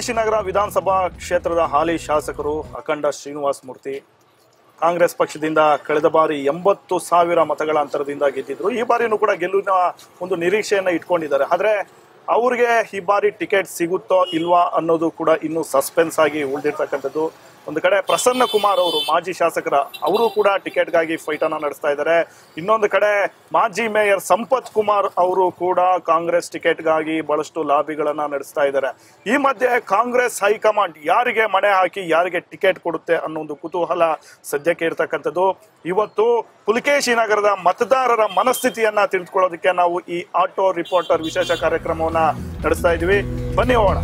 ಪುಲಕೇಶಿ ನಗರ ವಿಧಾನಸಭಾ ಕ್ಷೇತ್ರದ ಹಾಲಿ ಶಾಸಕರು ಅಖಂಡ ಶ್ರೀನಿವಾಸ್ ಮೂರ್ತಿ ಕಾಂಗ್ರೆಸ್ ಪಕ್ಷದಿಂದ ಕಳೆದ ಬಾರಿ ಎಂಬತ್ತು ಸಾವಿರ ಮತಗಳ ಅಂತರದಿಂದ ಗೆದ್ದಿದ್ರು ಈ ಬಾರಿನೂ ಕೂಡ ಗೆಲುವಿನ ಒಂದು ನಿರೀಕ್ಷೆಯನ್ನ ಇಟ್ಕೊಂಡಿದ್ದಾರೆ ಆದ್ರೆ ಅವ್ರಿಗೆ ಈ ಬಾರಿ ಟಿಕೆಟ್ ಸಿಗುತ್ತೋ ಇಲ್ವಾ ಅನ್ನೋದು ಕೂಡ ಇನ್ನೂ ಸಸ್ಪೆನ್ಸ್ ಆಗಿ ಉಳಿದಿರ್ತಕ್ಕಂಥದ್ದು ಒಂದು ಕಡೆ ಪ್ರಸನ್ನ ಕುಮಾರ್ ಅವರು ಮಾಜಿ ಶಾಸಕರ ಅವರು ಕೂಡ ಟಿಕೆಟ್ಗಾಗಿ ಫೈಟ್ ಅನ್ನ ನಡೆಸ್ತಾ ಇದ್ದಾರೆ ಇನ್ನೊಂದು ಕಡೆ ಮಾಜಿ ಮೇಯರ್ ಸಂಪತ್ ಕುಮಾರ್ ಅವರು ಕೂಡ ಕಾಂಗ್ರೆಸ್ ಟಿಕೆಟ್ಗಾಗಿ ಬಹಳಷ್ಟು ಲಾಬಿಗಳನ್ನ ನಡೆಸ್ತಾ ಇದ್ದಾರೆ ಈ ಮಧ್ಯೆ ಕಾಂಗ್ರೆಸ್ ಹೈಕಮಾಂಡ್ ಯಾರಿಗೆ ಮಣೆ ಹಾಕಿ ಯಾರಿಗೆ ಟಿಕೆಟ್ ಕೊಡುತ್ತೆ ಅನ್ನೋ ಒಂದು ಕುತೂಹಲ ಸದ್ಯಕ್ಕೆ ಇರ್ತಕ್ಕಂಥದ್ದು ಇವತ್ತು ಪುಲಕೇಶಿ ನಗರದ ಮತದಾರರ ಮನಸ್ಥಿತಿಯನ್ನ ತಿಳಿದುಕೊಳ್ಳೋದಕ್ಕೆ ನಾವು ಈ ಆಟೋ ರಿಪೋರ್ಟರ್ ವಿಶೇಷ ಕಾರ್ಯಕ್ರಮವನ್ನ ನಡೆಸ್ತಾ ಇದೀವಿ ಬನ್ನಿ ಹೋಗೋಣ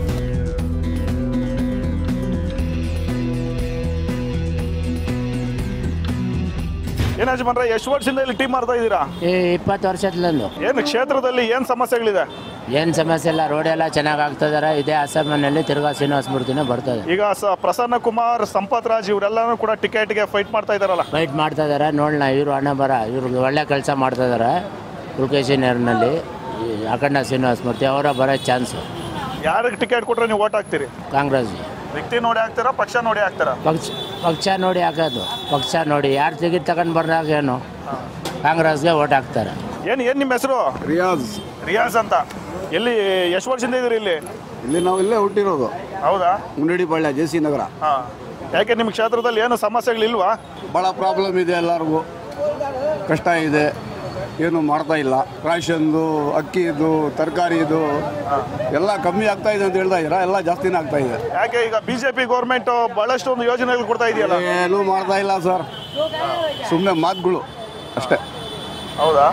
ಏನ್ ಯಜಮಾನ್ರೆ ಎಷ್ಟು ವರ್ಷದಿಂದ ಇಲ್ಲಿ ಟೀಮ್ ಮಾಡ್ತಾ ಇದ್ದೀರಾ ಈ ಇಪ್ಪತ್ತು ವರ್ಷದಿಂದಲೂ ಏನು ಕ್ಷೇತ್ರದಲ್ಲಿ ಏನ್ ಸಮಸ್ಯೆಗಳಿದೆ ಏನು ಸಮಸ್ಯೆ ಇಲ್ಲ ರೋಡ್ ಎಲ್ಲ ಚೆನ್ನಾಗಿ ಆಗ್ತದಾರ ಇದೇ ಅಸೆಂಬ್ಲಿನಲ್ಲಿ ತಿರ್ಗಾ ಶ್ರೀನಿವಾಸ ಮೂರ್ತಿನೇ ಬರ್ತದೆ ಈಗ ಸ- ಪ್ರಸನ್ನ ಕುಮಾರ್ ಸಂಪತ್ ರಾಜ್ ಇವರೆಲ್ಲಾನು ಕೂಡ ಟಿಕೆಟ್ಗೆ ಫೈಟ್ ಮಾಡ್ತಾ ಇದಾರಲ್ಲ ಫೈಟ್ ಮಾಡ್ತಾ ಇದಾರೆ ನೋಡೋಣ ಇವರು ಹಣ ಬರ ಇವ್ರಿಗೆ ಒಳ್ಳೆ ಕೆಲಸ ಮಾಡ್ತಾ ಇದಾರೆ ಪುಲ್ಕೇಶಿ ನೇರ್ನಲ್ಲಿ ಈ ಅಖಂಡ ಶ್ರೀನಿವಾಸ ಮೂರ್ತಿ ಅವರ ಬರೋ ಚಾನ್ಸು ಯಾರಿಗೆ ಟಿಕೆಟ್ ಕೊಟ್ರೆ ನೀವು ಓಟ್ ಹಾಕ್ತೀರಿ ಕಾಂಗ್ರೆಸ್ ವ್ಯಕ್ತಿ ನೋಡಿ ಹಾಕ್ತಾರಾ ಪಕ್ಷ ನೋಡಿ ಹಾಕ್ತಾರಾ ಪಕ್ಷ ಪಕ್ಷ ನೋಡಿ ಹಾಕೋದು ಪಕ್ಷ ನೋಡಿ ಯಾರು ಟಿಕೆಟ್ ತಗೊಂಡು ಬಂದಾಗ ಏನು ಕಾಂಗ್ರೆಸ್ಗೆ ಓಟ್ ಹಾಕ್ತಾರೆ ಏನ್ ಏನ್ ನಿಮ್ಮ ಹೆಸರು ರಿಯಾಜ್ ರಿಯಾಜ್ ಅಂತ ಎಲ್ಲಿ ಎಷ್ಟು ವರ್ಷದಿಂದ ಇದೀರಿ ಇಲ್ಲಿ ಇಲ್ಲಿ ನಾವು ಇಲ್ಲೇ ಹುಟ್ಟಿರೋದು ಹೌದಾ ಮುನ್ನಡಿ ಪಾಳ್ಯ ಜೆ ಸಿ ನಗರ ಹಾ ಯಾಕೆ ನಿಮ್ಮ ಕ್ಷೇತ್ರದಲ್ಲಿ ಏನು ಸಮಸ್ಯೆಗಳಿಲ್ವಾ ಭಾಳ ಪ್ರಾಬ್ಲಮ್ ಇದೆ ಎಲ್ಲರಿಗೂ ಕಷ್ಟ ಇದೆ ಏನು ಮಾಡ್ತಾ ಇಲ್ಲ ರೇಷನ್ದು ಅಕ್ಕಿದು ತರಕಾರಿದು ಎಲ್ಲ ಕಮ್ಮಿ ಆಗ್ತಾ ಇದೆ ಅಂತ ಹೇಳ್ತಾ ಇದ್ದೀರಾ ಎಲ್ಲ ಜಾಸ್ತಿನೇ ಆಗ್ತಾ ಇದೆ ಯಾಕೆ ಈಗ ಬಿಜೆಪಿ ಗೌರ್ಮೆಂಟ್ ಬಹಳಷ್ಟು ಒಂದು ಯೋಜನೆಗಳು ಕೊಡ್ತಾ ಇದೆಯಲ್ಲ ಏನೂ ಮಾಡ್ತಾ ಇಲ್ಲ ಸರ್ ಸುಮ್ಮನೆ ಮಾತುಗಳು ಅಷ್ಟೇ ಹೌದಾ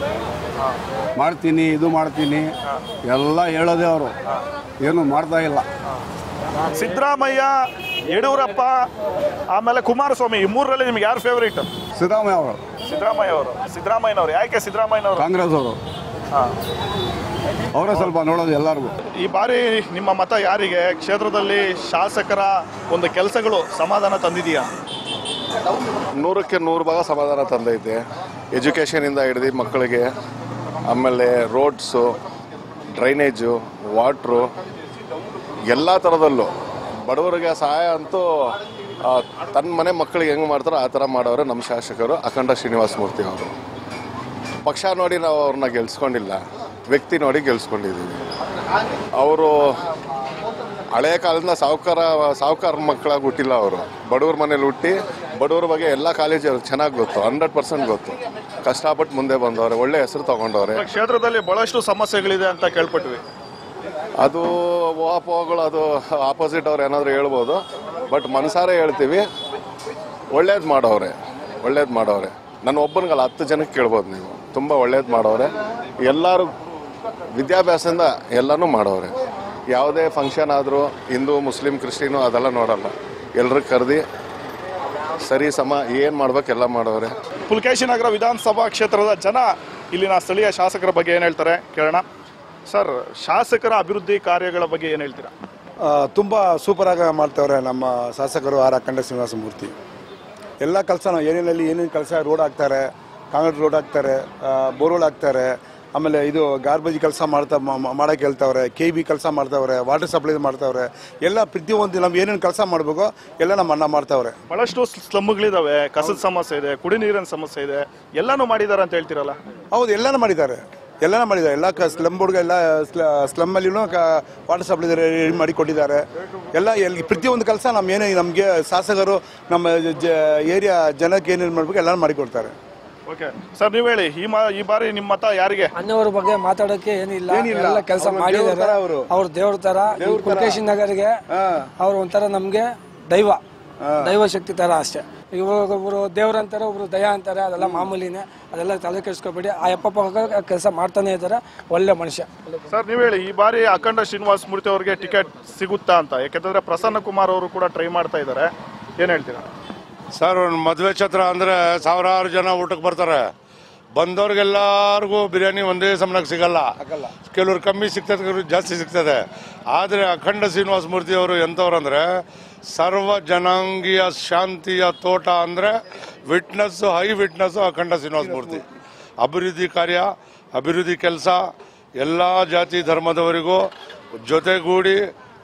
ಮಾಡ್ತೀನಿ ಇದು ಮಾಡ್ತೀನಿ ಎಲ್ಲ ಹೇಳೋದೇ ಅವರು ಏನು ಮಾಡ್ತಾ ಇಲ್ಲ ಸಿದ್ದರಾಮಯ್ಯ ಯಡಿಯೂರಪ್ಪ ಆಮೇಲೆ ಕುಮಾರಸ್ವಾಮಿ ಈ ಮೂರರಲ್ಲಿ ನಿಮ್ಗೆ ಯಾರು ಫೇವರೇಟ್ ಸಿದ್ದರಾಮಯ್ಯ ಅವರು ಸಿದ್ದರಾಮಯ್ಯ ಅವರು ಸಿದ್ದರಾಮಯ್ಯನವರು ಯಾಕೆ ಸಿದ್ದರಾಮಯ್ಯನವರು ಕಾಂಗ್ರೆಸ್ ಅವರು ಹಾ ಅವರೇ ಸ್ವಲ್ಪ ನೋಡೋದು ಎಲ್ಲರಿಗೂ ಈ ಬಾರಿ ನಿಮ್ಮ ಮತ ಯಾರಿಗೆ ಕ್ಷೇತ್ರದಲ್ಲಿ ಶಾಸಕರ ಒಂದು ಕೆಲಸಗಳು ಸಮಾಧಾನ ತಂದಿದೆಯಾ ನೂರಕ್ಕೆ ನೂರು ಭಾಗ ಸಮಾಧಾನ ತಂದೈತೆ ಎಜುಕೇಷನಿಂದ ಹಿಡ್ದು ಮಕ್ಕಳಿಗೆ ಆಮೇಲೆ ರೋಡ್ಸು ಡ್ರೈನೇಜು ವಾಟ್ರು ಎಲ್ಲ ಥರದಲ್ಲೂ ಬಡವರಿಗೆ ಸಹಾಯ ಅಂತೂ ಆ, ತನ್ನ ಮನೆ ಮಕ್ಕಳಿಗೆ ಹೆಂಗೆ ಮಾಡ್ತಾರೋ ಆ ಥರ ಮಾಡೋರೆ ನಮ್ಮ ಶಾಸಕರು ಅಖಂಡ ಶ್ರೀನಿವಾಸ ಮೂರ್ತಿ ಅವರು ಪಕ್ಷ ನೋಡಿ ನಾವು ಅವ್ರನ್ನ ಗೆಲ್ಸ್ಕೊಂಡಿಲ್ಲ ವ್ಯಕ್ತಿ ನೋಡಿ ಗೆಲ್ಸ್ಕೊಂಡಿದ್ದೀವಿ ಅವರು ಹಳೆಯ ಕಾಲದಿಂದ ಸಾಹುಕಾರ ಸಾಹುಕಾರ ಮಕ್ಕಳಾಗಿ ಹುಟ್ಟಿಲ್ಲ ಅವರು ಬಡವ್ರ ಮನೇಲಿ ಹುಟ್ಟಿ ಬಡವ್ರ ಬಗ್ಗೆ ಎಲ್ಲ ಕಾಲೇಜ್ ಚೆನ್ನಾಗಿ ಗೊತ್ತು ಹಂಡ್ರೆಡ್ ಪರ್ಸೆಂಟ್ ಗೊತ್ತು ಕಷ್ಟಪಟ್ಟು ಮುಂದೆ ಬಂದವ್ರೆ ಒಳ್ಳೆ ಹೆಸರು ತಗೊಂಡವ್ರೆ ಕ್ಷೇತ್ರದಲ್ಲಿ ಬಹಳಷ್ಟು ಸಮಸ್ಯೆಗಳಿದೆ ಅಂತ ಕೇಳ್ಪಟ್ವಿ ಅದು ಊಹಾಪೋಹಗಳು ಅದು ಆಪೋಸಿಟ್ ಅವ್ರು ಏನಾದರೂ ಹೇಳ್ಬೋದು ಬಟ್ ಮನಸಾರೆ ಹೇಳ್ತೀವಿ ಒಳ್ಳೇದು ಮಾಡವ್ರೆ ಒಳ್ಳೇದು ಮಾಡವ್ರೆ ನನ್ನ ಒಬ್ಬನಿಗಲ್ಲ ಹತ್ತು ಜನಕ್ಕೆ ಕೇಳ್ಬೋದು ನೀವು ತುಂಬ ಒಳ್ಳೇದು ಮಾಡವ್ರೆ ಎಲ್ಲರೂ ವಿದ್ಯಾಭ್ಯಾಸದಿಂದ ಎಲ್ಲನೂ ಮಾಡವ್ರೆ ಯಾವುದೇ ಫಂಕ್ಷನ್ ಆದರೂ ಹಿಂದೂ ಮುಸ್ಲಿಂ ಕ್ರಿಶ್ಚಿಯನು ಅದೆಲ್ಲ ನೋಡಲ್ಲ ಎಲ್ರಿಗೆ ಕರೆದಿ ಸರಿ ಸಮ ಏನು ಮಾಡ್ಬೇಕು ಎಲ್ಲ ಮಾಡವ್ರೆ ಪುಲಕೇಶಿ ನಗರ ವಿಧಾನಸಭಾ ಕ್ಷೇತ್ರದ ಜನ ಇಲ್ಲಿನ ಸ್ಥಳೀಯ ಶಾಸಕರ ಬಗ್ಗೆ ಏನು ಹೇಳ್ತಾರೆ ಕೇಳೋಣ ಸರ್ ಶಾಸಕರ ಅಭಿವೃದ್ಧಿ ಕಾರ್ಯಗಳ ಬಗ್ಗೆ ಏನು ಹೇಳ್ತೀರಾ ತುಂಬ ಸೂಪರಾಗಿ ಮಾಡ್ತವ್ರೆ ನಮ್ಮ ಶಾಸಕರು ಆರ್ ಅಖಂಡ ಶ್ರೀನಿವಾಸ ಮೂರ್ತಿ ಎಲ್ಲ ಕೆಲಸ ನಾವು ಏನೇನಲ್ಲಿ ಏನೇನು ಕೆಲಸ ರೋಡ್ ಹಾಕ್ತಾರೆ ಕಾಂಕ್ರೀಟ್ ರೋಡ್ ಹಾಕ್ತಾರೆ ಬೋರ್ವೆಲ್ ಹಾಕ್ತಾರೆ ಆಮೇಲೆ ಇದು ಗಾರ್ಬೇಜ್ ಕೆಲಸ ಮಾಡ್ತಾ ಮಾಡೋಕೆ ಹೇಳ್ತಾವ್ರೆ ಕೆ ಬಿ ಕೆಲಸ ಮಾಡ್ತಾವ್ರೆ ವಾಟರ್ ಸಪ್ಲೈ ಮಾಡ್ತಾವ್ರೆ ಎಲ್ಲ ಪ್ರತಿಯೊಂದು ನಾವು ಏನೇನು ಕೆಲಸ ಮಾಡಬೇಕೋ ಎಲ್ಲ ನಮ್ಮ ಅಣ್ಣ ಮಾಡ್ತಾವ್ರೆ ಬಹಳಷ್ಟು ಸ್ಲಮ್ಗಳಿದಾವೆ ಕಸದ ಸಮಸ್ಯೆ ಇದೆ ಕುಡಿ ನೀರಿನ ಸಮಸ್ಯೆ ಇದೆ ಎಲ್ಲಾನು ಮಾಡಿದ್ದಾರೆ ಅಂತ ಹೇಳ್ತೀರಲ್ಲ ಹೌದು ಎಲ್ಲನೂ ಮಾಡಿದ್ದಾರೆ ಎಲ್ಲನೂ ಮಾಡಿದ್ದಾರೆ ಎಲ್ಲ ಕ ಸ್ಲಮ್ ಬೋರ್ಡ್ಗೆ ಎಲ್ಲ ಸ್ಲಮ್ಮಲ್ಲಿನೂ ಕ ವಾಟರ್ ಸಪ್ಲೈ ರೆಡಿ ಮಾಡಿ ಕೊಟ್ಟಿದ್ದಾರೆ ಎಲ್ಲ ಎಲ್ಲಿ ಪ್ರತಿಯೊಂದು ಕೆಲಸ ನಮ್ಮ ಏನೇ ನಮಗೆ ಶಾಸಕರು ನಮ್ಮ ಜ ಏರಿಯಾ ಜನಕ್ಕೆ ಏನೇನು ಮಾಡಬೇಕು ಎಲ್ಲನೂ ಮಾಡಿಕೊಡ್ತಾರೆ ಓಕೆ ಸರ್ ನೀವು ಹೇಳಿ ಈ ಮಾ ಈ ಬಾರಿ ನಿಮ್ಮ ಮತ ಯಾರಿಗೆ ಅನ್ನೋರ ಬಗ್ಗೆ ಮಾತಾಡೋಕೆ ಏನಿಲ್ಲ ಏನಿಲ್ಲ. ಎಲ್ಲ ಕೆಲಸ ಅವ್ರು ದೇವ್ರ ಮಾಡಿದ್ದಾರೆ ತರ ಅವ್ರು. ಅವ್ರ ದೇವ್ರ ತರ ಕುಲಕೇಶಿ ನಗರ್ಗೆ ಅವ್ರು ಒಂಥರ ನಮ್ಗೆ ದೈವ ದೈವ ಶಕ್ತಿ ತರ ಅಷ್ಟೇ ಇವಾಗ ಒಬ್ರು ದೇವ್ರ ಅಂತಾರೆ ಒಬ್ರು ದಯ ಅಂತಾರೆ ಅದೆಲ್ಲ ಮಾಮೂಲಿನೇ ಅದೆಲ್ಲ ತಲೆ ಕೆಡಿಸ್ಕೊಬೇಡಿ ಆ ಯಪ್ಪ ಕೆಲಸ ಮಾಡ್ತಾನೆ ಇದ್ದಾರೆ ಒಳ್ಳೆ ಮನುಷ್ಯ ಸರ್ ನೀವು ಹೇಳಿ ಈ ಬಾರಿ ಅಖಂಡ ಶ್ರೀನಿವಾಸ ಮೂರ್ತಿ ಅವರಿಗೆ ಟಿಕೆಟ್ ಸಿಗುತ್ತಾ ಅಂತ ಯಾಕಂತಂದ್ರೆ ಪ್ರಸನ್ನ ಕುಮಾರ್ ಅವರು ಕೂಡ ಟ್ರೈ ಮಾಡ್ತಾ ಇದ್ದಾರೆ ಏನ್ ಹೇಳ್ತೀರಾ ಸರ್ ಒಂದು ಮದುವೆ ಛತ್ರ ಅಂದರೆ ಸಾವಿರಾರು ಜನ ಊಟಕ್ಕೆ ಬರ್ತಾರೆ ಬಂದವ್ರಿಗೆಲ್ಲರಿಗೂ ಬಿರಿಯಾನಿ ಒಂದೇ ಸಮನಾಗಿ ಸಿಗಲ್ಲ ಕೆಲವ್ರು ಕಮ್ಮಿ ಸಿಗ್ತದೆ ಕೆಲವ್ರು ಜಾಸ್ತಿ ಸಿಗ್ತದೆ ಆದರೆ ಅಖಂಡ ಶ್ರೀನಿವಾಸ ಮೂರ್ತಿ ಅವರು ಎಂಥವ್ರು ಅಂದರೆ ಸರ್ವ ಜನಾಂಗೀಯ ಶಾಂತಿಯ ತೋಟ ಅಂದರೆ ವಿಟ್ನೆಸ್ಸು ಹೈ ವಿಟ್ನೆಸ್ಸು ಅಖಂಡ ಶ್ರೀನಿವಾಸ ಮೂರ್ತಿ ಅಭಿವೃದ್ಧಿ ಕಾರ್ಯ ಅಭಿವೃದ್ಧಿ ಕೆಲಸ ಎಲ್ಲ ಜಾತಿ ಧರ್ಮದವರಿಗೂ ಜೊತೆಗೂಡಿ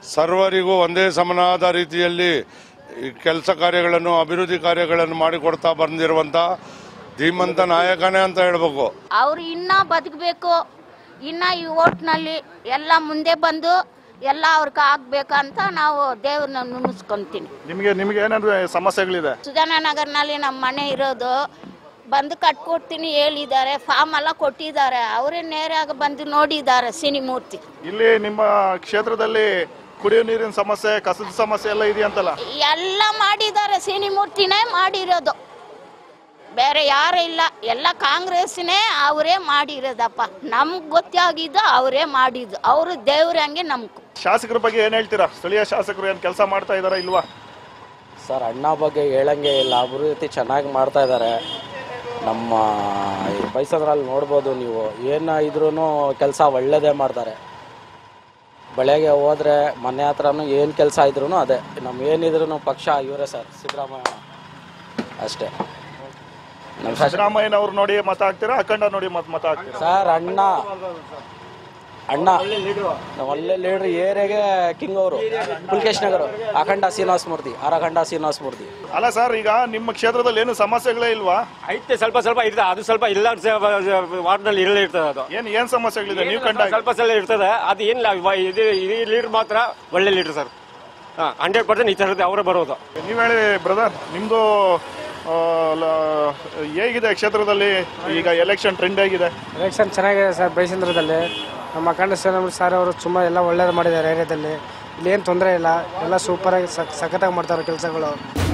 ಸರ್ವರಿಗೂ ಒಂದೇ ಸಮನಾದ ರೀತಿಯಲ್ಲಿ ಈ ಕೆಲಸ ಕಾರ್ಯಗಳನ್ನು ಅಭಿವೃದ್ಧಿ ಕಾರ್ಯಗಳನ್ನು ಮಾಡಿಕೊಡ್ತಾ ಬಂದಿರುವಂಥ ಧೀಮಂತ ನಾಯಕನೇ ಅಂತ ಹೇಳ್ಬೇಕು ಅವ್ರು ಇನ್ನ ಬದುಕಬೇಕು ಇನ್ನ ಈ ಓಟ್ನಲ್ಲಿ ಎಲ್ಲ ಮುಂದೆ ಬಂದು ಎಲ್ಲ ಅವ್ರಿಗೆ ಆಗ್ಬೇಕಂತ ನಾವು ದೇವ್ರನ್ನ ನುಣಿಸ್ಕೊಂತೀನಿ ನಿಮಗೆ ನಿಮಗೆ ಏನಾದ್ರು ಸಮಸ್ಯೆಗಳಿದೆ ಸುಜಾನ ನಗರ್ನಲ್ಲಿ ನಮ್ಮ ಮನೆ ಇರೋದು ಬಂದು ಕಟ್ಕೊಡ್ತೀನಿ ಹೇಳಿದ್ದಾರೆ ಫಾರ್ಮ್ ಎಲ್ಲ ಕೊಟ್ಟಿದ್ದಾರೆ ಅವರೇ ನೇರಾಗ ಬಂದು ನೋಡಿದ್ದಾರೆ ಸಿನಿಮೂರ್ತಿ ಇಲ್ಲಿ ನಿಮ್ಮ ಕ್ಷೇತ್ರದಲ್ಲಿ ಕುಡಿಯೋ ನೀರಿನ ಸಮಸ್ಯೆ ಕಸದ ಸಮಸ್ಯೆ ಎಲ್ಲ ಇದೆಯಂತಲ್ಲ ಎಲ್ಲ ಮಾಡಿದ್ದಾರೆ ಸಿನಿಮೂರ್ತಿನೇ ಮಾಡಿರೋದು ಬೇರೆ ಯಾರು ಇಲ್ಲ ಎಲ್ಲ ಕಾಂಗ್ರೆಸ್ನೇ ಅವರೇ ಮಾಡಿರೋದಪ್ಪ ನಮ್ಗೆ ಗೊತ್ತಾಗಿದ್ದು ಅವರೇ ಮಾಡಿದ್ದು ಅವರು ದೇವ್ರ ಹಂಗೆ ನಮ್ಗೆ ಶಾಸಕರ ಬಗ್ಗೆ ಏನ್ ಹೇಳ್ತೀರಾ ಸ್ಥಳೀಯ ಶಾಸಕರು ಏನ್ ಕೆಲಸ ಮಾಡ್ತಾ ಇದಾರಾ ಇಲ್ವಾ ಸರ್ ಅಣ್ಣ ಬಗ್ಗೆ ಹೇಳಂಗೆ ಇಲ್ಲ ಅಭಿವೃದ್ಧಿ ಚೆನ್ನಾಗಿ ಮಾಡ್ತಾ ಇದ್ದಾರೆ ನಮ್ಮ ಈ ಬೈಸಂದ್ರಲ್ಲಿ ನೋಡ್ಬೋದು ನೀವು ಏನು ಇದ್ರೂ ಕೆಲಸ ಒಳ್ಳೇದೇ ಮಾಡ್ತಾರೆ ಬೆಳಗ್ಗೆ ಹೋದ್ರೆ ಮನೆ ಹತ್ರನೂ ಏನು ಕೆಲಸ ಇದ್ರೂ ಅದೇ ನಮ್ಮ ಏನಿದ್ರು ಪಕ್ಷ ಇವರೇ ಸರ್ ಸಿದ್ದರಾಮಯ್ಯ ಅಷ್ಟೇ ನಮ್ಮ ಶಾಸಕ ಸಿದ್ದರಾಮಯ್ಯನವ್ರು ನೋಡಿ ಮತ ಹಾಕ್ತೀರಾ ಅಖಂಡ ನೋಡಿ ಮತ ಮತ ಹಾಕ್ತೀರಾ ಸರ್ ಅಣ್ಣ ಅಣ್ಣ ನಾವು ಒಳ್ಳೆ ಲೀಡ್ರ್ ಏರಿಯಾಗೆ ಕಿಂಗ್ ಅವರು ಪುಲ್ಕೇಶ್ ನಗರ ಅಖಂಡ ಶ್ರೀನಿವಾಸ ಮೂರ್ತಿ ಅರಖಂಡ ಶ್ರೀನಿವಾಸ ಮೂರ್ತಿ ಅಲ್ಲ ಸರ್ ಈಗ ನಿಮ್ಮ ಕ್ಷೇತ್ರದಲ್ಲಿ ಏನು ಸಮಸ್ಯೆಗಳೇ ಇಲ್ವಾ ಐತೆ ಸ್ವಲ್ಪ ಸ್ವಲ್ಪ ಇರ್ತದೆ ಅದು ಸ್ವಲ್ಪ ಇಲ್ಲ ವಾರ್ಡ್ನಲ್ಲಿ ಇರಲೇ ಇರ್ತದೆ ಅದು ಏನ್ ಏನ್ ಸಮಸ್ಯೆಗಳಿದೆ ನೀವು ಕಂಡ ಸ್ವಲ್ಪ ಸ್ವಲ್ಪ ಇರ್ತದೆ ಅದು ಏನಿಲ್ಲ ವ- ಇದು ಈ ಲೀಡರ್ ಮಾತ್ರ ಒಳ್ಳೆ ಲೀಡರ್ ಸರ್ ಹಾಂ ಹಂಡ್ರೆಡ್ ಪರ್ಸೆಂಟ್ ಈ ಥರದ್ದು ಅವರೇ ಬರೋದು ನೀವ್ ಹೇಳಿ ಬ್ರದರ್ ನಿಮ್ದು ಆ, ಲ- ಹೇಗಿದೆ ಕ್ಷೇತ್ರದಲ್ಲಿ ಈಗ ಎಲೆಕ್ಷನ್ ಟ್ರೆಂಡ್ ಹೇಗಿದೆ ಎಲೆಕ್ಷನ್ ಚೆನ್ನಾಗಿದೆ ಸರ್ ಬೈಸಂದ್ರದಲ್ಲಿ ನಮ್ಮ ಅಖಂಡ ಸೇನಾಮೂರ್ತಿ ಸರ್ ಅವರು ತುಂಬ ಎಲ್ಲ ಒಳ್ಳೇದು ಮಾಡಿದ್ದಾರೆ ಏರಿಯಾದಲ್ಲಿ ಇಲ್ಲಿ ಏನು ತೊಂದರೆ ಇಲ್ಲ ಎಲ್ಲ ಸೂಪರಾಗಿ ಸಕ್ ಸಖತ್ತಾಗಿ ಮಾಡ್ತಾರೆ ಕೆಲಸಗಳು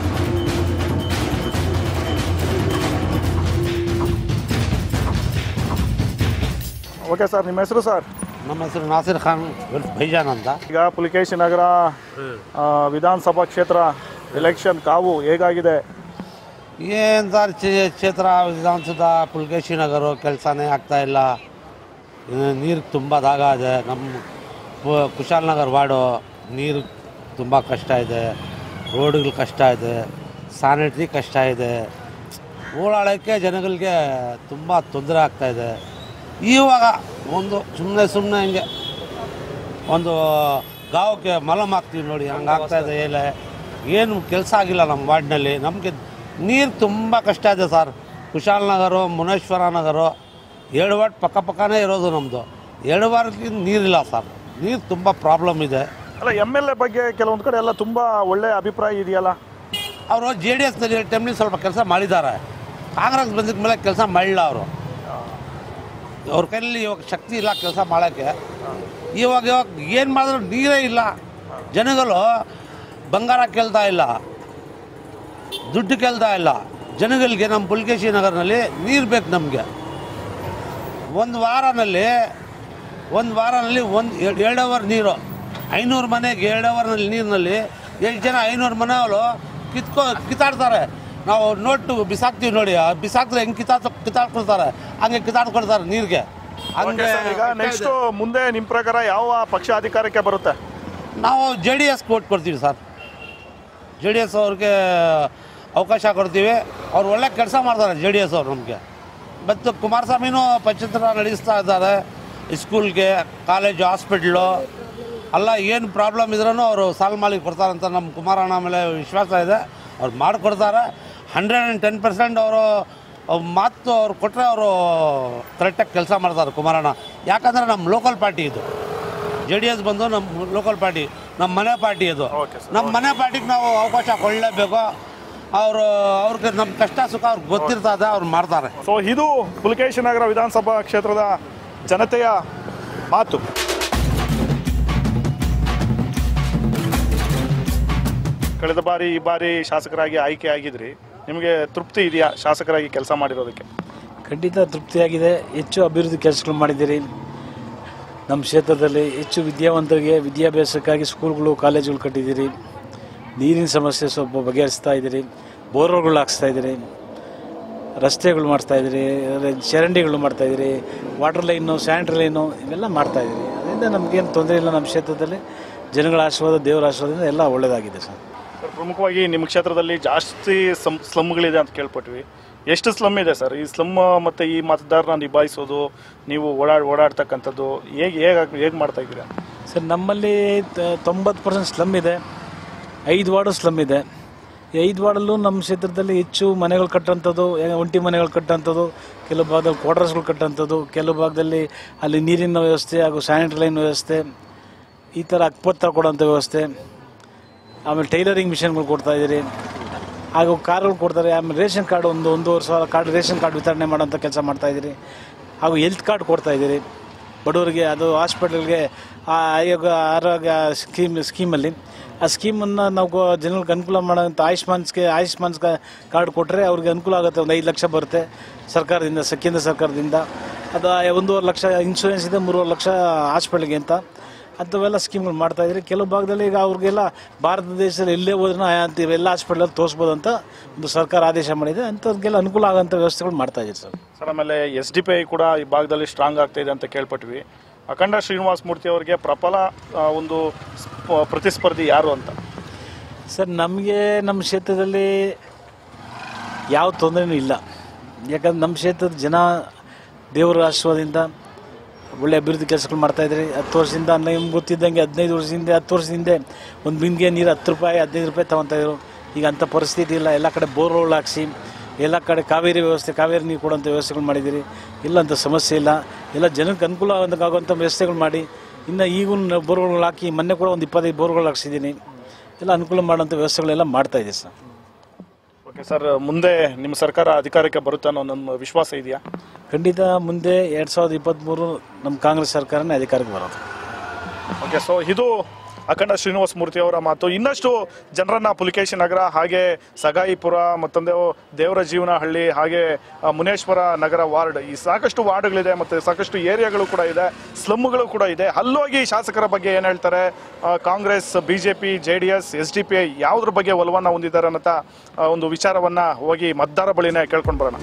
ಓಕೆ ಸರ್ ನಿಮ್ಮ ಹೆಸರು ಸರ್ ನಮ್ಮ ಹೆಸರು ನಾಸಿರ್ ಖಾನ್ ಭೈಜಾನ್ ಅಂತ ಈಗ ಪುಲಿಕೇಶಿ ನಗರ ಆ, ವಿಧಾನಸಭಾ ಕ್ಷೇತ್ರ ಎಲೆಕ್ಷನ್ ಕಾವು ಹೇಗಾಗಿದೆ ಏನು ಸರ್ ಚೇ- ಕ್ಷೇತ್ರ ವಿಧಾನಸೌಧ ಪುಲ್ಕೇಶಿ ನಗರ ಕೆಲಸನೇ ಆಗ್ತಾ ಇಲ್ಲ ನೀರು ತುಂಬ ದಾಗ ಇದೆ ನಮ್ಮ ಪು- ಕುಶಾಲನಗರ್ ವಾರ್ಡು ನೀರು ತುಂಬ ಕಷ್ಟ ಇದೆ ರೋಡ್ಗಳು ಕಷ್ಟ ಇದೆ ಸ್ಯಾನಿಟ್ರಿ ಕಷ್ಟ ಇದೆ ಓಡಾಡೋಕ್ಕೆ ಜನಗಳಿಗೆ ತುಂಬ ತೊಂದರೆ ಆಗ್ತಾ ಇದೆ ಇವಾಗ ಒಂದು ಸುಮ್ಮನೆ ಸುಮ್ಮನೆ ಹಿಂಗೆ ಒಂದು ಗಾವಕ್ಕೆ ಮಲಮ್ ಹಾಕ್ತೀವಿ ನೋಡಿ ಹಂಗೆ ಆಗ್ತಾ ಇದೆ ಎಲೆ ಏನು ಕೆಲಸ ಆಗಿಲ್ಲ ನಮ್ಮ ವಾರ್ಡ್ನಲ್ಲಿ ನಮಗೆ ನೀರು ತುಂಬ ಕಷ್ಟ ಇದೆ ಸರ್ ಕುಶಾಲನಗರ ಮುನೇಶ್ವರ ನಗರ ಎರಡು ವಾರ್ಡ್ ಪಕ್ಕ ಪಕ್ಕನೇ ಇರೋದು ನಮ್ಮದು ಎರಡು ವಾರಕ್ಕಿಂತ ನೀರಿಲ್ಲ ಸರ್ ನೀರು ತುಂಬ ಪ್ರಾಬ್ಲಮ್ ಇದೆ ಅಲ್ಲ ಎಮ್ ಎಲ್ ಎ ಬಗ್ಗೆ ಕೆಲವೊಂದು ಕಡೆ ಎಲ್ಲ ತುಂಬಾ ಒಳ್ಳೆ ಅಭಿಪ್ರಾಯ ಇದೆಯಲ್ಲ ಅವರು ಜೆ ಡಿ ಎಸ್ನಲ್ಲಿ ಟೈಮ್ಲಿ ಸ್ವಲ್ಪ ಕೆಲಸ ಮಾಡಿದ್ದಾರೆ ಕಾಂಗ್ರೆಸ್ ಬಂದಿದ ಮೇಲೆ ಕೆಲಸ ಮಾಡಿಲ್ಲ ಅವರು ಅವ್ರ ಕೈಯಲ್ಲಿ ಇವಾಗ ಶಕ್ತಿ ಇಲ್ಲ ಕೆಲಸ ಮಾಡೋಕ್ಕೆ ಇವಾಗ ಇವಾಗ ಏನು ಮಾಡಿದ್ರು ನೀರೇ ಇಲ್ಲ ಜನಗಳು ಬಂಗಾರ ಕೇಳ್ತಾ ಇಲ್ಲ ದುಡ್ಡು ಕೇಳ್ತಾ ಇಲ್ಲ ಜನಗಳಿಗೆ ನಮ್ಮ ಪುಲ್ಕೇಶಿ ನಗರನಲ್ಲಿ ನೀರು ಬೇಕು ನಮಗೆ ಒಂದು ವಾರನಲ್ಲಿ ಒಂದು ವಾರನಲ್ಲಿ ಒಂದು ಎರಡು ಅವರ್ ನೀರು ಐನೂರು ಮನೆಗೆ ಎರಡು ಅವರ್ನಲ್ಲಿ ನೀರಿನಲ್ಲಿ ಎಷ್ಟು ಜನ ಐನೂರು ಮನೆಯವರು ಕಿತ್ಕೊ ಕಿತ್ತಾಡ್ತಾರೆ ನಾವು ನೋಟು ಬಿಸಾಕ್ತೀವಿ ನೋಡಿ ಆ ಬಿಸಾಕಿದ್ರೆ ಹೆಂಗೆ ಕಿತ್ತಾಡ್ ಕಿತ್ತಾಡ್ಕೊಳ್ತಾರೆ ಹಂಗೆ ಕಿತ್ತಾಡ್ಕೊಳ್ತಾರೆ ನೀರಿಗೆ ಓಕೆ ಸರ್, ಈಗ ನೆಕ್ಸ್ಟ್ ಮುಂದೆ ನಿಮ್ ಪ್ರಕಾರ ಯಾವ ಪಕ್ಷ ಅಧಿಕಾರಕ್ಕೆ ಬರುತ್ತೆ ನಾವು ಜೆ ಡಿ ಎಸ್ ಕೊಟ್ಟು ಕೊಡ್ತೀವಿ ಸರ್ ಜೆ ಡಿ ಎಸ್ ಅವ್ರಿಗೆ ಅವಕಾಶ ಕೊಡ್ತೀವಿ ಅವ್ರು ಒಳ್ಳೆ ಕೆಲಸ ಮಾಡ್ತಾರೆ ಜೆ ಡಿ ಎಸ್ ಅವ್ರು ನಮಗೆ ಮತ್ತು ಕುಮಾರಸ್ವಾಮಿನೂ ಪಂಚತ್ರ ನಡೆಸ್ತಾ ಇದ್ದಾರೆ ಸ್ಕೂಲ್ಗೆ ಕಾಲೇಜು ಹಾಸ್ಪಿಟ್ಲು ಎಲ್ಲ ಏನು ಪ್ರಾಬ್ಲಮ್ ಇದ್ರೂ ಅವರು ಸಾಲ್ವ್ ಮಾಡಿ ಕೊಡ್ತಾರಂತ ನಮ್ಮ ಕುಮಾರಣ್ಣ ಮೇಲೆ ವಿಶ್ವಾಸ ಇದೆ ಅವ್ರು ಮಾಡಿಕೊಡ್ತಾರೆ ಹಂಡ್ರೆಡ್ ಆ್ಯಂಡ್ ಟೆನ್ ಪರ್ಸೆಂಟ್ ಅವರು ಅವ್ರ್ ಮಾತು ಅವ್ರು ಕೊಟ್ಟರೆ ಅವರು ಕರೆಕ್ಟಾಗಿ ಕೆಲಸ ಮಾಡ್ತಾರೆ ಕುಮಾರಣ್ಣ ಯಾಕಂದರೆ ನಮ್ಮ ಲೋಕಲ್ ಪಾರ್ಟಿ ಇದು ಜೆ ಡಿ ಎಸ್ ಬಂದು ನಮ್ಮ ಲೋಕಲ್ ಪಾರ್ಟಿ ನಮ್ಮ ಮನೆ ಪಾರ್ಟಿ ಅದು ನಮ್ಮ ಮನೆ ಪಾರ್ಟಿಗೆ ನಾವು ಅವಕಾಶ ಕೊಡಲೇಬೇಕು ಅವರು ಅವ್ರಿಗೆ ನಮ್ಮ ಕಷ್ಟ ಸುಖ ಅವ್ರಿಗೆ ಗೊತ್ತಿರ್ತದೆ ಅವ್ರು ಮಾಡ್ತಾರೆ ಸೊ ಇದು ಪುಲಕೇಶಿ ನಗರ ವಿಧಾನಸಭಾ ಕ್ಷೇತ್ರದ ಜನತೆಯ ಮಾತು ಕಳೆದ ಬಾರಿ ಈ ಬಾರಿ ಶಾಸಕರಾಗಿ ಆಯ್ಕೆ ಆಗಿದ್ರಿ ನಿಮಗೆ ತೃಪ್ತಿ ಇದೆಯಾ ಶಾಸಕರಾಗಿ ಕೆಲಸ ಮಾಡಿರೋದಕ್ಕೆ ಖಂಡಿತ ತೃಪ್ತಿಯಾಗಿದೆ ಹೆಚ್ಚು ಅಭಿವೃದ್ಧಿ ಕೆಲಸಗಳು ಮಾಡಿದ್ದೀರಿ ನಮ್ಮ ಕ್ಷೇತ್ರದಲ್ಲಿ ಹೆಚ್ಚು ವಿದ್ಯಾವಂತರಿಗೆ ವಿದ್ಯಾಭ್ಯಾಸಕ್ಕಾಗಿ ಸ್ಕೂಲ್ಗಳು ಕಾಲೇಜುಗಳು ಕಟ್ಟಿದ್ದೀರಿ ನೀರಿನ ಸಮಸ್ಯೆ ಸ್ವಲ್ಪ ಬಗೆಹರಿಸ್ತಾ ಇದ್ದೀರಿ ಬೋರ್ವೆಲ್ಗಳು ಹಾಕ್ಸ್ತಾ ಇದ್ದೀರಿ ರಸ್ತೆಗಳು ಮಾಡ್ತಾ ಇದ್ದೀರಿ ಚರಂಡಿಗಳು ಮಾಡ್ತಾ ಇದ್ದೀರಿ ವಾಟರ್ ಲೈನು ಸ್ಯಾನಿಟರಿ ಲೈನು ಇವೆಲ್ಲ ಮಾಡ್ತಾ ಇದ್ದೀರಿ ಅದರಿಂದ ನಮಗೇನು ತೊಂದರೆ ಇಲ್ಲ ನಮ್ಮ ಕ್ಷೇತ್ರದಲ್ಲಿ ಜನಗಳ ಆಶೀರ್ವಾದ ದೇವರ ಆಶೀರ್ವಾದದಿಂದ ಎಲ್ಲ ಒಳ್ಳೆಯದಾಗಿದೆ ಸರ್ ಸರ್ ಪ್ರಮುಖವಾಗಿ ನಿಮ್ಮ ಕ್ಷೇತ್ರದಲ್ಲಿ ಜಾಸ್ತಿ ಸಮ್ ಸ್ಲಮ್ಗಳಿದೆ ಅಂತ ಕೇಳ್ಪಟ್ವಿ ಎಷ್ಟು ಸ್ಲಮ್ ಇದೆ ಸರ್ ಈ ಸ್ಲಮ್ ಮತ್ತು ಈ ಮತದಾರನ ನಿಭಾಯಿಸೋದು ನೀವು ಓಡಾಡ್ ಓಡಾಡ್ತಕ್ಕಂಥದ್ದು ಹೇಗೆ ಹೇಗೆ ಹೇಗೆ ಮಾಡ್ತಾ ಇದ್ದೀರಾ ಸರ್ ನಮ್ಮಲ್ಲಿ ತ- ತೊಂಬತ್ತು ಪರ್ಸೆಂಟ್ ಸ್ಲಮ್ ಇದೆ ಐದು ವಾರ್ಡು ಸ್ಲಮ್ ಇದೆ ಈ ಐದು ವಾರ್ಡಲ್ಲೂ ನಮ್ಮ ಕ್ಷೇತ್ರದಲ್ಲಿ ಹೆಚ್ಚು ಮನೆಗಳು ಕಟ್ಟೋಂಥದ್ದು ಏ, ಒಂಟಿ ಮನೆಗಳು ಕಟ್ಟೋಂಥದ್ದು ಕೆಲವು ಭಾಗದಲ್ಲಿ ಕ್ವಾರ್ಟರ್ಸ್ಗಳು ಕಟ್ಟೋಂಥದ್ದು ಕೆಲವು ಭಾಗದಲ್ಲಿ ಅಲ್ಲಿ ನೀರಿನ ವ್ಯವಸ್ಥೆ ಹಾಗೂ ಸ್ಯಾನಿಟರಿ ಲೈನ್ ವ್ಯವಸ್ಥೆ ಈ ಥರ ಅಕ್ಪತ್ರ ಕೊಡೋಂಥ ವ್ಯವಸ್ಥೆ ಆಮೇಲೆ ಟೈಲರಿಂಗ್ ಮಿಷನ್ಗಳು ಕೊಡ್ತಾ ಇದ್ದೀರಿ ಹಾಗೂ ಕಾರ್ಗಳು ಕೊಡ್ತಾರೆ ಆಮೇಲೆ ರೇಷನ್ ಕಾರ್ಡ್ ಒಂದು ಒಂದೂವರೆ ಸಾವಿರ ಕಾರ್ಡ್ ರೇಷನ್ ಕಾರ್ಡ್ ವಿತರಣೆ ಮಾಡೋಂಥ ಕೆಲಸ ಮಾಡ್ತಾ ಇದ್ದೀರಿ ಹಾಗೂ ಹೆಲ್ತ್ ಕಾರ್ಡ್ ಕೊಡ್ತಾ ಇದ್ದೀರಿ ಬಡವರಿಗೆ ಅದು ಹಾಸ್ಪಿಟಲ್ಗೆ ಆ ಆಯೋಗ ಆರೋಗ್ಯ ಸ್ಕೀಮ್ ಸ್ಕೀಮಲ್ಲಿ ಆ ಸ್ಕೀಮನ್ನು ನಾವು ಗೊ- ಜನಗಳಿಗೆ ಅನುಕೂಲ ಮಾಡೋಂಥ ಆಯುಷ್ಮಾನ್ಸ್ಗೆ ಆಯುಷ್ಮಾನ್ ಕಾರ್ಡ್ ಕೊಟ್ಟರೆ ಅವ್ರಿಗೆ ಅನುಕೂಲ ಆಗುತ್ತೆ ಒಂದು ಐದು ಲಕ್ಷ ಬರುತ್ತೆ ಸರ್ಕಾರದಿಂದ ಸ- ಕೇಂದ್ರ ಸರ್ಕಾರದಿಂದ ಅದು ಆ ಒಂದೂವರೆ ಲಕ್ಷ ಇನ್ಶೂರೆನ್ಸ್ ಇದೆ ಮೂರುವರೆ ಲಕ್ಷ ಹಾಸ್ಪಿಟಲ್ಗೆ ಅಂತ ಅಂಥವೆಲ್ಲ ಸ್ಕೀಮ್ಗಳು ಮಾಡ್ತಾ ಇದ್ದಾರೆ ಕೆಲವು ಭಾಗದಲ್ಲಿ ಈಗ ಅವ್ರಿಗೆಲ್ಲ ಭಾರತ ದೇಶದಲ್ಲಿ ಎಲ್ಲೇ ಹೋದ್ರೂ ಅಂತ ಎಲ್ಲ ಹಾಸ್ಪಿಟಲಲ್ಲಿ ತೋರಿಸ್ಬೋದು ಅಂತ ಒಂದು ಸರ್ಕಾರ ಆದೇಶ ಮಾಡಿದೆ ಅಂಥವ್ರಿಗೆಲ್ಲ ಅನುಕೂಲ ಆಗೋಂಥ ವ್ಯವಸ್ಥೆಗಳು ಮಾಡ್ತಾ ಇದ್ದೀರಿ ಸರ್ ಸರ್ ಆಮೇಲೆ ಎಸ್ ಡಿ ಪಿ ಐ ಕೂಡ ಈ ಭಾಗದಲ್ಲಿ ಸ್ಟ್ರಾಂಗ್ ಆಗ್ತಾ ಇದೆ ಅಂತ ಕೇಳ್ಪಟ್ವಿ ಅಖಂಡ ಶ್ರೀನಿವಾಸ ಮೂರ್ತಿ ಅವರಿಗೆ ಪ್ರಬಲ ಆ, ಒಂದು ಸ್ಪ- ಪ್ರತಿಸ್ಪರ್ಧಿ ಯಾರು ಅಂತ ಸರ್ ನಮಗೆ ನಮ್ಮ ಕ್ಷೇತ್ರದಲ್ಲಿ ಯಾವ ತೊಂದರೆನೂ ಇಲ್ಲ ಯಾಕಂದ್ರೆ ನಮ್ಮ ಕ್ಷೇತ್ರದ ಜನ ದೇವರ ಆಶೀರ್ವಾದದಿಂದ ಒಳ್ಳೆ ಅಭಿವೃದ್ಧಿ ಕೆಲಸಗಳು ಮಾಡ್ತಾ ಇದ್ದಾರೆ ಹತ್ತು ವರ್ಷದಿಂದ ನಿಮ್ಗೆ ಗೊತ್ತಿದ್ದಂಗೆ ಹದಿನೈದು ವರ್ಷದಿಂದ ಹತ್ತು ವರ್ಷದಿಂದ ಒಂದು ಬಿಂದಿಗೆ ನೀರು ಹತ್ತು ರೂಪಾಯಿ ಹದಿನೈದು ರೂಪಾಯಿ ತಗೊತಾ ಇದ್ರು ಈಗ ಅಂಥ ಪರಿಸ್ಥಿತಿ ಇಲ್ಲ ಎಲ್ಲ ಕಡೆ ಬೋರ್ವೆಲ್ ಹಾಕ್ಸಿ ಎಲ್ಲ ಕಡೆ ಕಾವೇರಿ ವ್ಯವಸ್ಥೆ ಕಾವೇರಿ ನೀರು ಕೊಡುವಂಥ ವ್ಯವಸ್ಥೆಗಳು ಮಾಡಿದ್ದೀರಿ ಇಲ್ಲ ಅಂತ ಸಮಸ್ಯೆ ಇಲ್ಲ ಎಲ್ಲ ಜನಕ್ಕೆ ಅನುಕೂಲ ಆಗುವಂಥ ವ್ಯವಸ್ಥೆಗಳು ಮಾಡಿ ಇನ್ನು ಈಗೂ ಬೋರ್ಗಳು ಹಾಕಿ ಮೊನ್ನೆ ಕೂಡ ಒಂದು ಇಪ್ಪತ್ತೈದು ಬೋರ್ಗಳು ಹಾಕ್ಸಿದ್ದೀನಿ ಎಲ್ಲ ಅನುಕೂಲ ಮಾಡೋಂಥ ವ್ಯವಸ್ಥೆಗಳೆಲ್ಲ ಮಾಡ್ತಾ ಇದೆ ಸರ್ ಓಕೆ ಸರ್ ಮುಂದೆ ನಿಮ್ಮ ಸರ್ಕಾರ ಅಧಿಕಾರಕ್ಕೆ ಬರುತ್ತೆ ಅನ್ನೋ ನಮ್ಮ ವಿಶ್ವಾಸ ಇದೆಯಾ ಖಂಡಿತ ಮುಂದೆ ಎರಡು ಸಾವಿರದ ಇಪ್ಪತ್ತ್ಮೂರು ನಮ್ಮ ಕಾಂಗ್ರೆಸ್ ಸರ್ಕಾರನೇ ಅಧಿಕಾರಕ್ಕೆ ಬರೋದು ಓಕೆ ಸೊ ಇದು ಅಖಂಡ ಶ್ರೀನಿವಾಸ ಮೂರ್ತಿ ಅವರ ಮಾತು ಇನ್ನಷ್ಟು ಜನರನ್ನ ಪುಲಿಕೇಶಿ ನಗರ ಹಾಗೆ ಸಗಾಯಿಪುರ ಮತ್ತೊಂದು ದೇವರ ಜೀವನಹಳ್ಳಿ ಹಾಗೆ ಆ, ಮುನೇಶ್ವರ ನಗರ ವಾರ್ಡ್ ಈ ಸಾಕಷ್ಟು ವಾರ್ಡ್ಗಳಿದೆ ಮತ್ತು ಸಾಕಷ್ಟು ಏರಿಯಾಗಳು ಕೂಡ ಇದೆ ಸ್ಲಮ್ಗಳು ಕೂಡ ಇದೆ ಅಲ್ಲೋಗಿ ಶಾಸಕರ ಬಗ್ಗೆ ಏನು ಹೇಳ್ತಾರೆ ಆ, Congress B J P J D S S D P I ಯಾವುದ್ರ ಬಗ್ಗೆ ಒಲವನ್ನು ಹೊಂದಿದ್ದಾರೆ ಅನ್ನೋ ಆ, ಒಂದು ವಿಚಾರವನ್ನು ಹೋಗಿ ಮತದಾರ ಬಳಿನೇ ಕೇಳ್ಕೊಂಡು ಬರೋಣ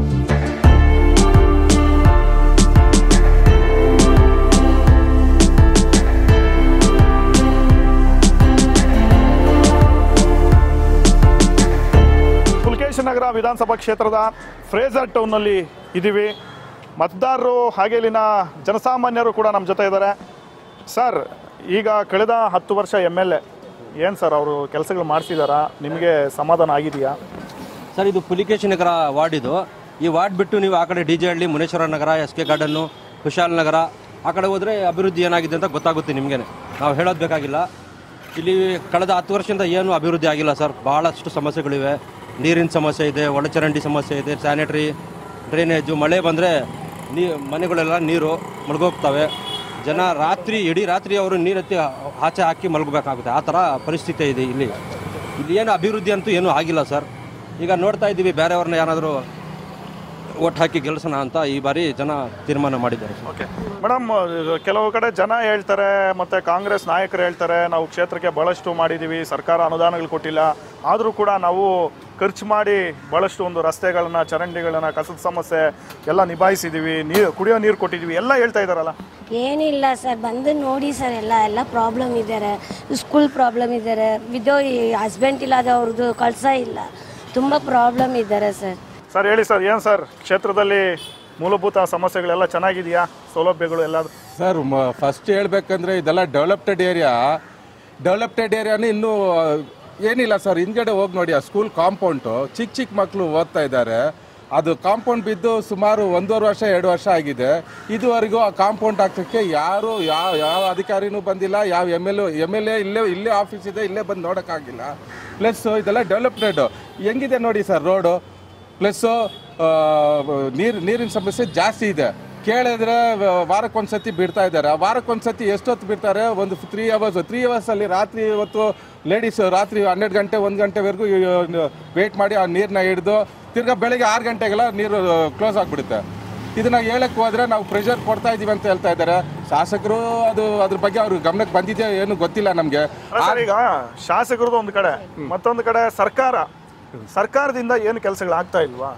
ಪುಲ್ಕೇಶ್ ನಗರ ವಿಧಾನಸಭಾ ಕ್ಷೇತ್ರದ ಫ್ರೇಜರ್ ಟೌನ್ನಲ್ಲಿ ಇದ್ದೀವಿ ಮತದಾರರು ಹಾಗೆ ಇಲ್ಲಿನ ಜನಸಾಮಾನ್ಯರು ಕೂಡ ನಮ್ಮ ಜೊತೆ ಇದ್ದಾರೆ ಸರ್ ಈಗ ಕಳೆದ ಹತ್ತು ವರ್ಷ ಎಮ್ ಎಲ್ ಎ ಏನು ಸರ್ ಅವರು ಕೆಲಸಗಳು ಮಾಡಿಸಿದಾರಾ ನಿಮಗೆ ಸಮಾಧಾನ ಆಗಿದೆಯಾ ಸರ್ ಇದು ಪುಲಿಕೇಶಿ ನಗರ ವಾರ್ಡ್ ಇದು ಈ ವಾರ್ಡ್ ಬಿಟ್ಟು ನೀವು ಆ ಕಡೆ D J Halli Muneshwara Nagar S K garden Kushal Nagar ಆ ಕಡೆ ಹೋದರೆ ಅಭಿವೃದ್ಧಿ ಏನಾಗಿದೆ ಅಂತ ಗೊತ್ತಾಗುತ್ತೆ ನಿಮಗೆ ನಾವು ಹೇಳೋದು ಬೇಕಾಗಿಲ್ಲ ಇಲ್ಲಿ ಕಳೆದ ಹತ್ತು ವರ್ಷದಿಂದ ಏನು ಅಭಿವೃದ್ಧಿ ಆಗಿಲ್ಲ ಸರ್ ಭಾಳಷ್ಟು ಸಮಸ್ಯೆಗಳಿವೆ ನೀರಿನ ಸಮಸ್ಯೆ ಇದೆ ಒಳಚರಂಡಿ ಸಮಸ್ಯೆ ಇದೆ ಸ್ಯಾನಿಟ್ರಿ ಡ್ರೈನೇಜು ಮಳೆ ಬಂದರೆ ನೀ ಮನೆಗಳೆಲ್ಲ ನೀರು ಮುಳುಗೋಗ್ತವೆ ಜನ ರಾತ್ರಿ ಇಡೀ ರಾತ್ರಿ ಅವರು ನೀರೆತ್ತಿ ಆಚೆ ಹಾಕಿ ಮಲಗಬೇಕಾಗುತ್ತೆ ಆ ಥರ ಪರಿಸ್ಥಿತಿ ಇದೆ ಇಲ್ಲಿ ಇಲ್ಲಿ ಏನು ಅಭಿವೃದ್ಧಿ ಅಂತೂ ಏನೂ ಆಗಿಲ್ಲ ಸರ್ ಈಗ ನೋಡ್ತಾ ಇದ್ದೀವಿ ಬೇರೆಯವ್ರನ್ನ ಏನಾದರೂ ಓಟ್ ಹಾಕಿ ಗೆಲ್ಸೋಣ ಅಂತ ಈ ಬಾರಿ ಜನ ತೀರ್ಮಾನ ಮಾಡಿದ್ದಾರೆ ಸರ್ ಓಕೆ ಮೇಡಮ್ ಕೆಲವು ಕಡೆ ಜನ ಹೇಳ್ತಾರೆ ಮತ್ತೆ ಕಾಂಗ್ರೆಸ್ ನಾಯಕರು ಹೇಳ್ತಾರೆ ನಾವು ಕ್ಷೇತ್ರಕ್ಕೆ ಭಾಳಷ್ಟು ಮಾಡಿದ್ದೀವಿ ಸರ್ಕಾರ ಅನುದಾನಗಳು ಕೊಟ್ಟಿಲ್ಲ ಆದರೂ ಕೂಡ ನಾವು ಖರ್ಚು ಮಾಡಿ ಭಾಳಷ್ಟು ಒಂದು ರಸ್ತೆಗಳನ್ನ ಚರಂಡಿಗಳನ್ನ ಕಸದ ಸಮಸ್ಯೆ ಎಲ್ಲ ನಿಭಾಯಿಸಿದ್ದೀವಿ ನೀರು ಕುಡಿಯೋ ನೀರು ಕೊಟ್ಟಿದ್ದೀವಿ ಎಲ್ಲ ಹೇಳ್ತಾ ಇದ್ದಾರಲ್ಲ ಏನಿಲ್ಲ ಸರ್ ಬಂದು ನೋಡಿ ಸರ್ ಎಲ್ಲ ಎಲ್ಲ ಪ್ರಾಬ್ಲಮ್ ಇದ್ದಾರೆ ಸ್ಕೂಲ್ ಪ್ರಾಬ್ಲಮ್ ಇದ್ದಾರೆ ವಿದೋ ಹಸ್ಬೆಂಡ್ ಇಲ್ಲದವ್ರದ್ದು ಕಳ್ಸ ಇಲ್ಲ ತುಂಬ ಪ್ರಾಬ್ಲಮ್ ಇದ್ದಾರೆ ಸರ್ ಸರ್ ಹೇಳಿ ಸರ್ ಏನು ಸರ್ ಕ್ಷೇತ್ರದಲ್ಲಿ ಮೂಲಭೂತ ಸಮಸ್ಯೆಗಳೆಲ್ಲ ಚೆನ್ನಾಗಿದೆಯಾ ಸೌಲಭ್ಯಗಳು ಎಲ್ಲ ಸರ್ ಫಸ್ಟ್ ಹೇಳ್ಬೇಕಂದ್ರೆ ಇದೆಲ್ಲ ಡೆವಲಪ್ಟೆಡ್ ಏರಿಯಾ ಡೆವಲಪ್ಟೆಡ್ ಏರಿಯಾನು ಇನ್ನೂ ಏನಿಲ್ಲ ಸರ್ ಹಿಂದ್ಗಡೆ ಹೋಗಿ ನೋಡಿ ಆ ಸ್ಕೂಲ್ ಕಾಂಪೌಂಡು ಚಿಕ್ಕ ಚಿಕ್ಕ ಮಕ್ಕಳು ಓದ್ತಾ ಇದ್ದಾರೆ ಅದು ಕಾಂಪೌಂಡ್ ಬಿದ್ದು ಸುಮಾರು ಒಂದೂವರೆ ವರ್ಷ ಎರಡು ವರ್ಷ ಆಗಿದೆ ಇದುವರೆಗೂ ಆ ಕಾಂಪೌಂಡ್ ಹಾಕೋಕ್ಕೆ ಯಾರು ಯಾವ ಯಾವ ಅಧಿಕಾರಿನೂ ಬಂದಿಲ್ಲ ಯಾವ M L M L A ಇಲ್ಲೇ ಇಲ್ಲೇ ಆಫೀಸ್ ಇದೆ ಇಲ್ಲೇ ಬಂದು ನೋಡೋಕ್ಕಾಗಿಲ್ಲ ಪ್ಲಸ್ ಇದೆಲ್ಲ ಡೆವಲಪ್ಟೆಡ್ ಹೆಂಗಿದೆ ನೋಡಿ ಸರ್ ರೋಡು ಪ್ಲಸ್ಸು ನೀರು ನೀರಿನ ಸಮಸ್ಯೆ ಜಾಸ್ತಿ ಇದೆ ಕೇಳಿದ್ರೆ ವಾರಕ್ಕೊಂದ್ಸತಿ ಬಿಡ್ತಾ ಇದ್ದಾರೆ ಆ ವಾರಕ್ಕೊಂದ್ಸತಿ ಎಷ್ಟೊತ್ತು ಬಿಡ್ತಾರೆ ಒಂದು ತ್ರೀ ಅವರ್ಸ್ ತ್ರೀ ಅವರ್ಸಲ್ಲಿ ರಾತ್ರಿ ಇವತ್ತು ಲೇಡೀಸ್ ರಾತ್ರಿ ಹನ್ನೆರಡು ಗಂಟೆ ಒಂದು ಗಂಟೆವರೆಗೂ ವೇಟ್ ಮಾಡಿ ಆ ನೀರನ್ನ ಹಿಡಿದು ತಿರ್ಗಾ ಬೆಳಗ್ಗೆ ಆರು ಗಂಟೆಗೆಲ್ಲ ನೀರು ಕ್ಲೋಸ್ ಆಗಿಬಿಡುತ್ತೆ ಇದನ್ನ ಹೇಳಕ್ ಹೋದ್ರೆ ನಾವು ಪ್ರೆಷರ್ ಕೊಡ್ತಾ ಇದೀವಿ ಅಂತ ಹೇಳ್ತಾ ಇದ್ದಾರೆ ಶಾಸಕರು ಅದು ಅದ್ರ ಬಗ್ಗೆ ಅವ್ರ ಗಮನಕ್ಕೆ ಬಂದಿದೆಯೋ ಏನು ಗೊತ್ತಿಲ್ಲ ನಮಗೆ ಅಲ್ಲ ಸರ್ ಈಗ ಶಾಸಕರದ್ದು ಒಂದು ಕಡೆ ಮತ್ತೊಂದು ಕಡೆ ಸರ್ಕಾರ ಸರ್ಕಾರದಿಂದ ಏನು ಕೆಲಸಗಳು ಆಗ್ತಾ ಇಲ್ವಾ